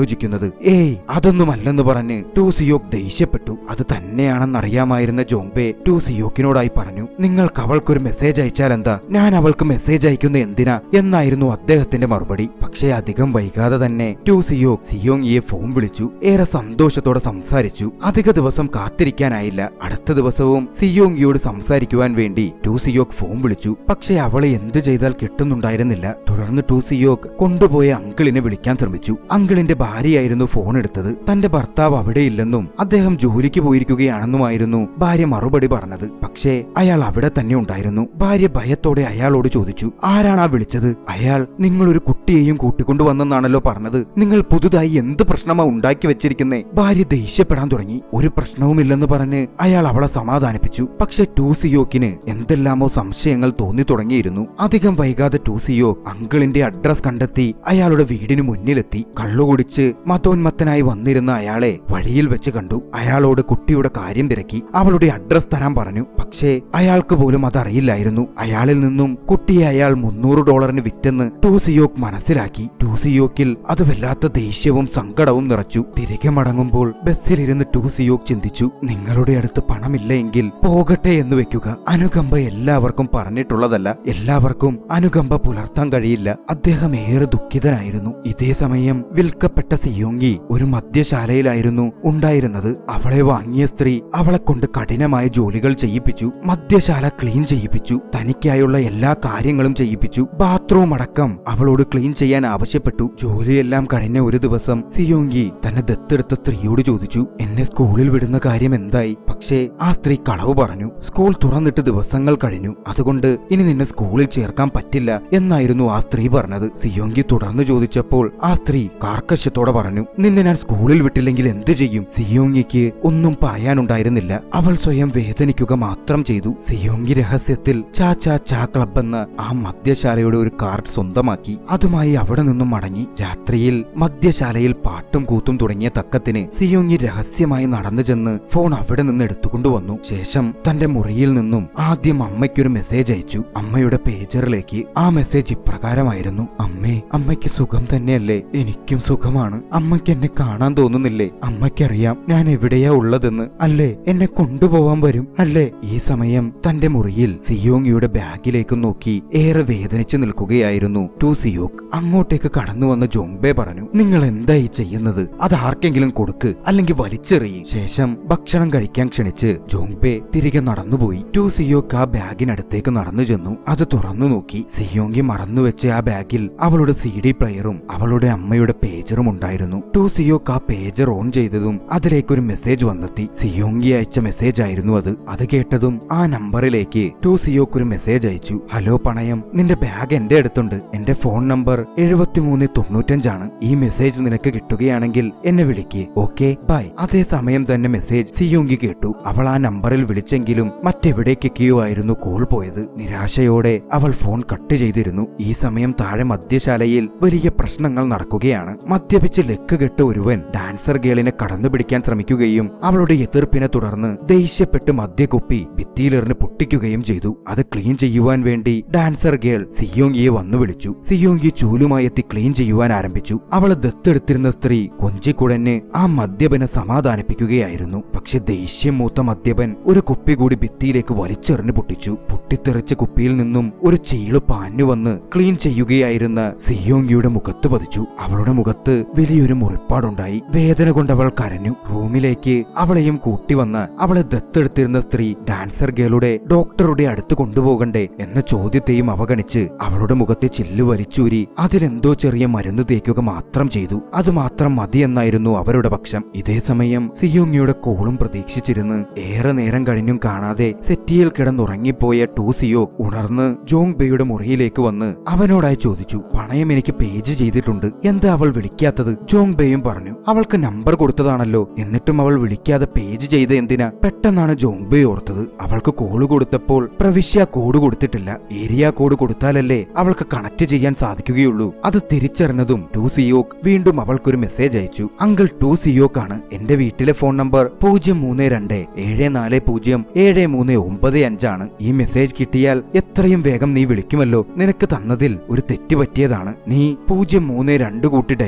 ആലോചിക്കുന്നത് ഏയ് അതൊന്നുമല്ലെന്ന് പറഞ്ഞ് ടു സിയോക് ദേഷ്യപ്പെട്ടു അത് തന്നെയാണെന്നറിയാമായിരുന്ന ജോങ്ബെ ടു സിയോക്കിനോടായി പറഞ്ഞു നിങ്ങൾക്ക് അവൾക്കൊരു മെസ്സേജ് അയച്ചാൽ എന്താ ഞാൻ അവൾക്ക് മെസ്സേജ് അയക്കുന്ന എന്തിനാ എന്നായിരുന്നു അദ്ദേഹത്തിന്റെ മറുപടി പക്ഷേ അധികം വൈകാതെ തന്നെ ടു സിയോക് സിയോങ്ങിയെ ഫോൺ വിളിച്ചു ഏറെ സന്തോഷത്തോടെ സംസാരിച്ചു അധിക ദിവസം കാത്തിരിക്കാനായില്ല അടുത്ത ദിവസവും സിയോങ്ങിയോട് സംസാരിക്കുവാൻ വേണ്ടി ടു സിയോക് ഫോൺ വിളിച്ചു പക്ഷേ അവളെ എന്ത് ചെയ്താൽ കിട്ടുന്നുണ്ടായിരുന്നില്ല തുടർന്ന് ടു സിയോക് കൊണ്ടുപോയ അങ്കിളിനെ വിളിക്കാൻ ശ്രമിച്ചു അങ്കിളിന്റെ ഭാര്യയായിരുന്നു ഫോൺ എടുത്തത് തന്റെ ഭർത്താവ് അവിടെയില്ലെന്നും അദ്ദേഹം ജോലിക്ക് പോയിരിക്കുകയാണെന്നുമായിരുന്നു ഭാര്യ മറുപടി പറഞ്ഞത് പക്ഷേ അയാൾ അവിടെ തന്നെ ഉണ്ടായിരുന്നു ഭാര്യ ഭയത്തോടെ അയാളോട് ചോദിച്ചു ആരാണ് ആ വിളിച്ചത് അയാൾ നിങ്ങളൊരു കുട്ടിയെയും കൂട്ടിക്കൊണ്ടുവന്നെന്നാണല്ലോ പറഞ്ഞത് നിങ്ങൾ പുതുതായി എന്ത് പ്രശ്നമാ ഉണ്ടാക്കി വെച്ചിരിക്കുന്നേ ഭാര്യ ദേഷ്യപ്പെടാൻ തുടങ്ങി ഒരു പ്രശ്നവുമില്ലെന്ന് പറഞ്ഞ് അയാൾ അവളെ സമാധാനിപ്പിച്ചു പക്ഷെ ടൂസിയോക്കിന് എന്തെല്ലാമോ സംശയങ്ങൾ തോന്നി തുടങ്ങിയിരുന്നു അധികം വൈകാതെ ടൂസിയോ അങ്കിളിന്റെ അഡ്രസ് കണ്ടെത്തി അയാളുടെ വീടിന് മുന്നിലെത്തി കള്ളുകുടിച്ച് മതോന്മത്തനായി വന്നിരുന്ന അയാളെ വഴിയിൽ വെച്ച് കണ്ടു അയാളോട് കുട്ടിയുടെ കാര്യം തിരക്കി അവളുടെ അഡ്രസ് തരാൻ പറഞ്ഞു പക്ഷേ അയാൾക്ക് പോലും അതറിയില്ലായിരുന്നു അയാളിൽ നിന്നും കുട്ടിയെ അയാൾ മുന്നൂറ് ഡോളറിന് വിറ്റെന്ന് ടൂസിയോക്ക് മനസ്സിലാക്കി ടൂസിയോക്കിൽ അത് വല്ലാത്ത ദേഷ്യവും സങ്കടവും നിറച്ചു തിരികെ മടങ്ങുമ്പോൾ ബസ്സിലിരുന്ന് ടൂസിയോക്ക് ചിന്തിച്ചു നിങ്ങളുടെ അടുത്ത് പണമില്ല എങ്കിൽ പോകട്ടെ എന്ന് വെക്കുക അനുകമ്പ എല്ലാവർക്കും പറഞ്ഞിട്ടുള്ളതല്ല എല്ലാവർക്കും അനുകമ്പ പുലർത്താൻ കഴിയില്ല അദ്ദേഹം ഏറെ ദുഃഖിതനായിരുന്നു ഇതേ സമയം വിൽക്കപ്പെട്ട സിയോങ്കി ഒരു മദ്യശാലയിലായിരുന്നു ഉണ്ടായിരുന്നത് അവളെ വാങ്ങിയ സ്ത്രീ അവളെ കൊണ്ട് കഠിനമായ ജോലികൾ ചെയ്യിപ്പിച്ചു മദ്യശാല ക്ലീൻ ചെയ്യിപ്പിച്ചു തനിക്കായുള്ള എല്ലാ കാര്യങ്ങളും ചെയ്യിപ്പിച്ചു ബാത്റൂം അടക്കം അവളോട് ക്ലീൻ ചെയ്യാൻ ആവശ്യപ്പെട്ടു ജോലിയെല്ലാം കഴിഞ്ഞ ഒരു ദിവസം സിയോങ്കി തന്നെ ദത്തെടുത്ത സ്ത്രീയോട് ചോദിച്ചു എന്നെ സ്കൂളിൽ വിടുന്ന കാര്യം എന്തായി പക്ഷേ ആ സ്ത്രീ കളവ് പറഞ്ഞു സ്കൂൾ തുറന്നിട്ട് ദിവസങ്ങൾ കഴിഞ്ഞു അതുകൊണ്ട് ഇനി നിന്നെ സ്കൂളിൽ ചേർക്കാൻ പറ്റില്ല എന്നായിരുന്നു ആ സ്ത്രീ പറഞ്ഞത് സിയോങ്കി തുടർന്ന് ചോദിച്ചപ്പോൾ ആ സ്ത്രീ കാർക്കശ്യത്തോടെ പറഞ്ഞു നിന്നെ ഞാൻ സ്കൂളിൽ വിട്ടില്ലെങ്കിൽ എന്ത് ചെയ്യും സിയോങ്കിക്ക് ഒന്നും പറയാനുണ്ടായിരുന്നില്ല അവൾ സ്വയം വേദനിക്കുക മാത്രം ചെയ്തു സിയോങ്കി രഹസ്യത്തിൽ ചാ ചാ ചാ ക്ലബ് എന്ന ആ മദ്യശാലയുടെ ഒരു കാർഡ് സ്വന്തമാക്കി അതുമായി അവിടെ നിന്നും മടങ്ങി രാത്രിയിൽ മദ്യശാലയിൽ പാട്ടും കൂത്തും തുടങ്ങിയ തക്കത്തിന് സിയോങ്ങി രഹസ്യമായി നടന്നു ചെന്ന് ഫോൺ അവിടെ നിന്ന് എടുത്തുകൊണ്ടുവന്നു ശേഷം തന്റെ മുറിയിൽ നിന്നും ആദ്യം അമ്മയ്ക്കൊരു മെസ്സേജ് അയച്ചു അമ്മയുടെ പേജറിലേക്ക് ആ മെസ്സേജ് ഇപ്രകാരമായിരുന്നു അമ്മേ അമ്മയ്ക്ക് സുഖം തന്നെയല്ലേ എനിക്കും സുഖമാണ് അമ്മയ്ക്ക് എന്നെ കാണാൻ തോന്നുന്നില്ലേ അമ്മയ്ക്കറിയാം ഞാൻ എവിടെയാ ഉള്ളതെന്ന് അല്ലേ എന്നെ കൊണ്ടുപോവാൻ വരും അല്ലേ ഈ സമയം തന്റെ മുറിയിൽ സിയോങ്ങിയുടെ ബാഗിലേക്ക് നോക്കി ഏറെ വേദനിച്ചു നിൽക്കുകയായിരുന്നു ടു സിയോക്ക് അങ്ങോട്ടേക്ക് കടന്നു വന്ന ജോങ്ബെ പറഞ്ഞു നിങ്ങൾ എന്തായി ചെയ്യുന്നത് അത് ആർക്കെങ്കിലും കൊടുക്ക് അല്ലെങ്കിൽ വലിച്ചെറിയും ശേഷം ഭക്ഷണം കഴിക്കാൻ ക്ഷണിച്ച് ജോങ്ബെ തിരികെ നടന്നുപോയി ടു സിയോക്ക് ആ ബാഗിനടുത്തേക്ക് നടന്നു ചെന്നു അത് തുറന്നു നോക്കി സിയോങ്കി മറന്നുവെച്ച ആ ബാഗിൽ അവളുടെ സി ഡി പ്ലെയറും അവളുടെ അമ്മയുടെ പേജറും ഉണ്ടായിരുന്നു ടു സിയോക്ക് ആ പേജർ ഓൺ ചെയ്തതും അതിലേക്കൊരു മെസ്സേജ് വന്നെത്തി സിയോങ്കി അയച്ച മെസ്സേജ് ആയിരുന്നു അത് അത് കേട്ടതും ആ നമ്പറിലേക്ക് ടു സിയോക്ക് ഒരു മെസ്സേജ് അയച്ചു ഹലോ പണയം നിന്റെ ബാഗ് എന്റെ അടുത്തുണ്ട് എന്റെ ഫോൺ നമ്പർ എഴുപത്തിമൂന്ന് തൊണ്ണൂറ്റഞ്ചാണ് ഈ മെസ്സേജ് നിനക്ക് കിട്ടുകയാണെങ്കിൽ എന്നെ വിളിക്ക് ഓക്കെ ബൈ അതേ സമയം തന്നെ മെസ്സേജ് സിയോങ്കി കേട്ടു അവൾ ആ നമ്പറിൽ വിളിച്ചെങ്കിലും മറ്റെവിടേക്കൊക്കെയോ ആയിരുന്നു കോൾ പോയത് നിരാശയോടെ അവൾ ഫോൺ കട്ട് ചെയ്തിരുന്നു ഈ സമയം താഴെ മദ്യശാലയിൽ വലിയ പ്രശ്നങ്ങൾ നടക്കുകയാണ് മദ്യപിച്ച് ലക്ക് കെട്ട ഒരുവൻ ഡാൻസർ ഗേളിനെ കടന്നുപിടിക്കാൻ ശ്രമിക്കുകയും അവളുടെ എതിർപ്പിനെ തുടർന്ന് ദേഷ്യപ്പെട്ട് മദ്യക്കുപ്പി ഭിത്തിയിലെറിഞ്ഞ് പൊട്ടിക്കുകയും ചെയ്തു അത് ക്ലീൻ ചെയ്യുവാൻ വേണ്ടി ഡാൻസർ ഗേൾ സിയോങ്കിയെ വന്നു വിളിച്ചു സിയോങ്കി ചൂലുമായി എത്തി ക്ലീൻ ചെയ്യുവാൻ ആരംഭിച്ചു അവള് ദത്തെടുത്തിരുന്ന സ്ത്രീ കൊഞ്ചിക്കുടന് ആ മദ്യപനെ സമാധാനിപ്പിക്കുകയായിരുന്നു പക്ഷെ ദേഷ്യം മൂത്ത മദ്യപൻ ഒരു കുപ്പി കൂടി ഭിത്തിയിലേക്ക് വലിച്ചെറിഞ്ഞ് പൊട്ടിച്ചു പൊട്ടിത്തെറിച്ച കുപ്പിയിൽ നിന്നും ഒരു ചീള് പാഞ്ഞു വന്ന് ക്ലീൻ ചെയ്യുകയായിരുന്ന സിയോങ്കിയുടെ മുഖത്ത് പതിച്ചു അവളുടെ മുഖത്ത് വലിയൊരു മുറിപ്പാടുണ്ടായി വേദന കൊണ്ട് അവൾ കരഞ്ഞു റൂമിലേക്ക് അവളെയും കൂട്ടിവന്ന് അവളെ ദത്തെടുത്തിരുന്ന സ്ത്രീ ഡാൻസർ ഗേളുടെ ഡോക്ടറുടെ അടുത്ത് കൊണ്ടുപോകണ്ടേ എന്ന ചോദ്യത്തെയും അവഗണിച്ച് അവളുടെ മുഖത്തെ ചില്ല് വലിച്ചൂരി അതിലെന്തോ ചെറിയ മരുന്ന് തേക്കുക മാത്രം ചെയ്തു അത് മാത്രം മതിയെന്നായിരുന്നു അവരുടെ പക്ഷം ഇതേ സമയം സിയോങ്ങിയുടെ കോളും പ്രതീക്ഷിച്ചിരുന്ന് ഏറെ നേരം കഴിഞ്ഞും കാണാതെ സെറ്റിയിൽ കിടന്നുറങ്ങിപ്പോയ ടൂസിയോ ഉണർന്ന് ജോങ് ബെയുടെ മുറിയിലേക്ക് വന്ന് അവനോടായി ചോദിച്ചു പണയം എനിക്ക് പേജ് ചെയ്തിട്ടുണ്ട് എന്താ അവൾ വിളിക്കാത്തത് ജോങ് ബെയും പറഞ്ഞു അവൾക്ക് നമ്പർ കൊടുത്തതാണല്ലോ എന്നിട്ടും അവൾ വിളിക്കാതെ പേജ് ചെയ്ത എന്തിനാ പെട്ടെന്നാണ് ജോങ് ബെ ഓർത്തത് അവൾക്ക് കോള് കൊടുത്തപ്പോൾ പ്രവിശ്യ കോഡ് കൊടുത്തിട്ടില്ല ഏരിയ കോഡ് കൊടുത്താലല്ലേ അവൾക്ക് കണക്ട് ചെയ്യാൻ സാധിക്കുകയുള്ളൂ അത് തിരിച്ചറിഞ്ഞതും ടു സിയോക്ക് വീണ്ടും അവൾക്കൊരു മെസ്സേജ് അയച്ചു അങ്കിൾ ടു സിയോക്ക് ആണ് എന്റെ വീട്ടിലെ ഫോൺ നമ്പർ പൂജ്യം മൂന്ന് രണ്ട് ഏഴ് നാല് പൂജ്യം ഏഴ് മൂന്ന് ഒമ്പത് അഞ്ചാണ് ഈ മെസ്സേജ് കിട്ടിയാൽ എത്രയും വേഗം നീ വിളിക്കുമല്ലോ നിനക്ക് തന്നതിൽ ഒരു തെറ്റ് പറ്റിയതാണ് നീ പൂജ്യം മൂന്ന് രണ്ട് കൂട്ടി ഡയൽ ചെയ്യണം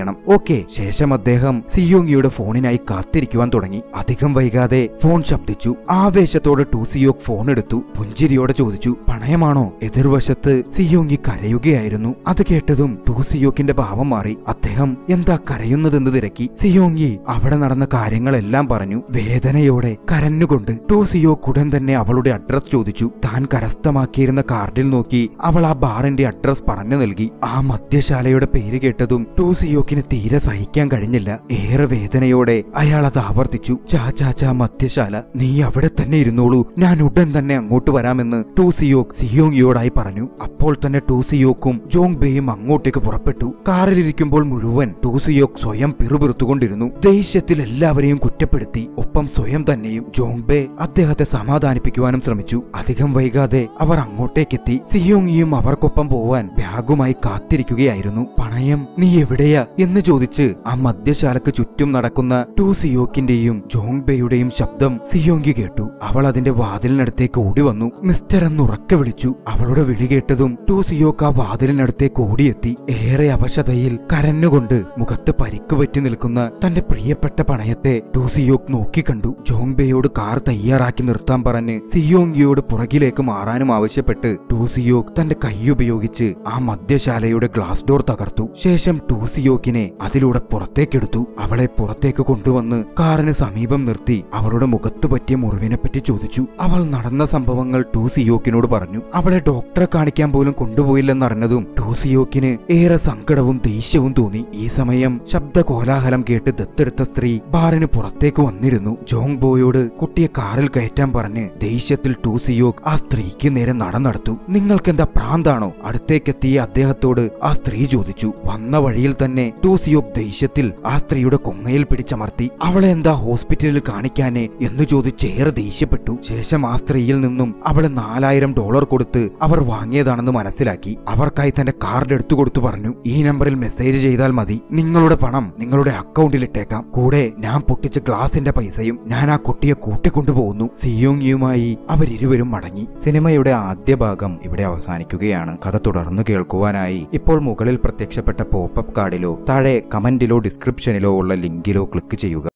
വേണം ഓക്കെ ശേഷം അദ്ദേഹം സിയോങ്ങിയുടെ ഫോണിനായി കാത്തിരിക്കുവാൻ തുടങ്ങി അധികം വൈകാതെ ഫോൺ ശബ്ദിച്ചു ആവേശത്തോടെ ടൂസിയോക് ഫോൺ എടുത്തു പുഞ്ചിരിയോടെ ചോദിച്ചു പണയമാണോ എതിർവശത്ത് സിയോങ്ങി കരയുകയായിരുന്നു അത് കേട്ടതും ടൂസിയോക്കിന്റെ ഭാവം മാറി അദ്ദേഹം എന്താ കരയുന്നതെന്ന് തിരക്കി സിയോങ്ങി അവിടെ നടന്ന കാര്യങ്ങളെല്ലാം പറഞ്ഞു വേദനയോടെ കരഞ്ഞുകൊണ്ട് ടൂസിയോക്ക് ഉടൻ തന്നെ അവളുടെ അഡ്രസ് ചോദിച്ചു താൻ കരസ്ഥമാക്കിയിരുന്ന കാർഡിൽ നോക്കി അവൾ ആ ബാറിന്റെ അഡ്രസ് പറഞ്ഞു നൽകി ആ മദ്യശാലയുടെ പേര് കേട്ടതും ടൂസിയോക്കിന് തീരെ സഹിക്കാൻ കഴിഞ്ഞില്ല ഏറെ വേദനയോടെ അയാൾ അത് ആവർത്തിച്ചു ചാ ചാ ചാ മദ്യശാല നീ അവിടെ തന്നെ ഇരുന്നോളൂ ഞാൻ ഉടൻ തന്നെ അങ്ങോട്ട് വരാമെന്ന് ടൂസിയോക്ക് സിയോങ്ങിയോടായി പറഞ്ഞു അപ്പോൾ തന്നെ ടൂസിയോക്കും ജോങ് ബേയും അങ്ങോട്ടേക്ക് പുറപ്പെട്ടു കാറിലിരിക്കുമ്പോൾ മുഴുവൻ ടൂസിയോക്ക് സ്വയം പിറുപിറുത്തുകൊണ്ടിരുന്നു ദേഷ്യത്തിൽ എല്ലാവരെയും കുറ്റപ്പെടുത്തി ഒപ്പം സ്വയം തന്നെയും ജോങ് ബേ അദ്ദേഹത്തെ സമാധാനിപ്പിക്കുവാനും ശ്രമിച്ചു അധികം വൈകാതെ അവർ അങ്ങോട്ടേക്കെത്തി സിയോങ്ങിയും അവർക്കൊപ്പം പോവാൻ ബാഗുമായി കാത്തിരിക്കുകയായിരുന്നു പണയം നീ എവിടെയാ എന്ന് ചോദിച്ച് ആ മദ്യശാലക്ക് ചുറ്റും നടക്കുന്ന ടു സിയോക്കിന്റെയും ജോങ് ബേയുടെയും ശബ്ദം സിയോങ്കി കേട്ടു അവൾ അതിന്റെ വാതിലിനടുത്തേക്ക് ഓടി വന്നു മിസ്റ്റർ എന്ന് ഉറക്കെ വിളിച്ചു അവളുടെ വിളി കേട്ടതും ടു സിയോക്ക് ആ വാതിലിനടുത്തേക്ക് ഓടിയെത്തി ഏറെ അവശതയിൽ കരഞ്ഞുകൊണ്ട് മുഖത്ത് പരിക്ക് പറ്റി നിൽക്കുന്ന തന്റെ പ്രിയപ്പെട്ട പണയത്തെ ടു സിയോക്ക് നോക്കിക്കണ്ടു ജോങ് ബേയോട് കാർ തയ്യാറാക്കി നിർത്താൻ പറഞ്ഞ് സിയോങ്കിയോട് പുറകിലേക്ക് മാറാനും ആവശ്യപ്പെട്ട് ടു സിയോക്ക് തന്റെ കൈയുപയോഗിച്ച് ആ മദ്യശാലയുടെ ഗ്ലാസ് ഡോർ തകർത്തു ശേഷം ടു സിയോക്കിനെ അതിലൂടെ പുറത്തേക്കെടുത്തു അവളെ പുറത്തേക്ക് കൊണ്ടുവന്ന് കാറിന് സമീപം നിർത്തി അവളുടെ മുഖത്ത് പറ്റിയ മുറിവിനെ പറ്റി ചോദിച്ചു അവൾ നടന്ന സംഭവങ്ങൾ ടു സിയോക്കിനോട് പറഞ്ഞു അവളെ ഡോക്ടറെ കാണിക്കാൻ പോലും കൊണ്ടുപോയില്ലെന്നറിഞ്ഞതും ടു സിയോക്കിന് ഏറെ സങ്കടവും ദേഷ്യവും തോന്നി ഈ സമയം ശബ്ദ കോലാഹലം കേട്ട് ദത്തെടുത്ത സ്ത്രീ ബാറിന് പുറത്തേക്ക് വന്നിരുന്നു ജോങ് ബോയോട് കുട്ടിയെ കാറിൽ കയറ്റാൻ പറഞ്ഞ് ദേഷ്യത്തിൽ ടു സിയോക്ക് ആ സ്ത്രീക്ക് നേരെ നടന്നെടുത്തു നിങ്ങൾക്കെന്താ പ്രാന്താണോ അടുത്തേക്കെത്തിയ അദ്ദേഹത്തോട് ആ സ്ത്രീ ചോദിച്ചു വന്ന വഴിയിൽ തന്നെ ടു സിയോക്ക് ദേഷ്യത്തിൽ ആ സ്ത്രീയുടെ കൊങ്ങയിൽ പിടിച്ചമർത്തി അവളെ എന്താ ഹോസ്പിറ്റലിൽ കാണിക്കാനേ എന്ന് ചോദിച്ചേറെ ദേഷ്യപ്പെട്ടു ശേഷം ആ സ്ത്രീയിൽ നിന്നും അവളെ നാലായിരം ഡോളർ കൊടുത്ത് അവർ വാങ്ങിയതാണെന്ന് മനസ്സിലാക്കി അവർക്കായി തന്റെ കാർഡ് എടുത്തു കൊടുത്തു പറഞ്ഞു ഈ നമ്പറിൽ മെസ്സേജ് ചെയ്താൽ മതി നിങ്ങളുടെ പണം നിങ്ങളുടെ അക്കൗണ്ടിൽ ഇട്ടേക്കാം കൂടെ ഞാൻ പൊട്ടിച്ച ഗ്ലാസിന്റെ പൈസയും ഞാൻ ആ കുട്ടിയെ കൂട്ടിക്കൊണ്ടുപോകുന്നു സിയോങ്ങിയുമായി അവരിരുവരും മടങ്ങി സിനിമയുടെ ആദ്യ ഭാഗം ഇവിടെ അവസാനിക്കുകയാണ് കഥ തുടർന്നു കേൾക്കുവാനായി ഇപ്പോൾ മുകളിൽ പ്രത്യക്ഷപ്പെട്ട പോപ്പപ്പ് കാർഡിലോ താഴെ കമന്റിലോ ഡിസ്ക്രിപ്ഷനിലോ ഉള്ള ലിങ്കിലോ ക്ലിക്ക് ചെയ്യുക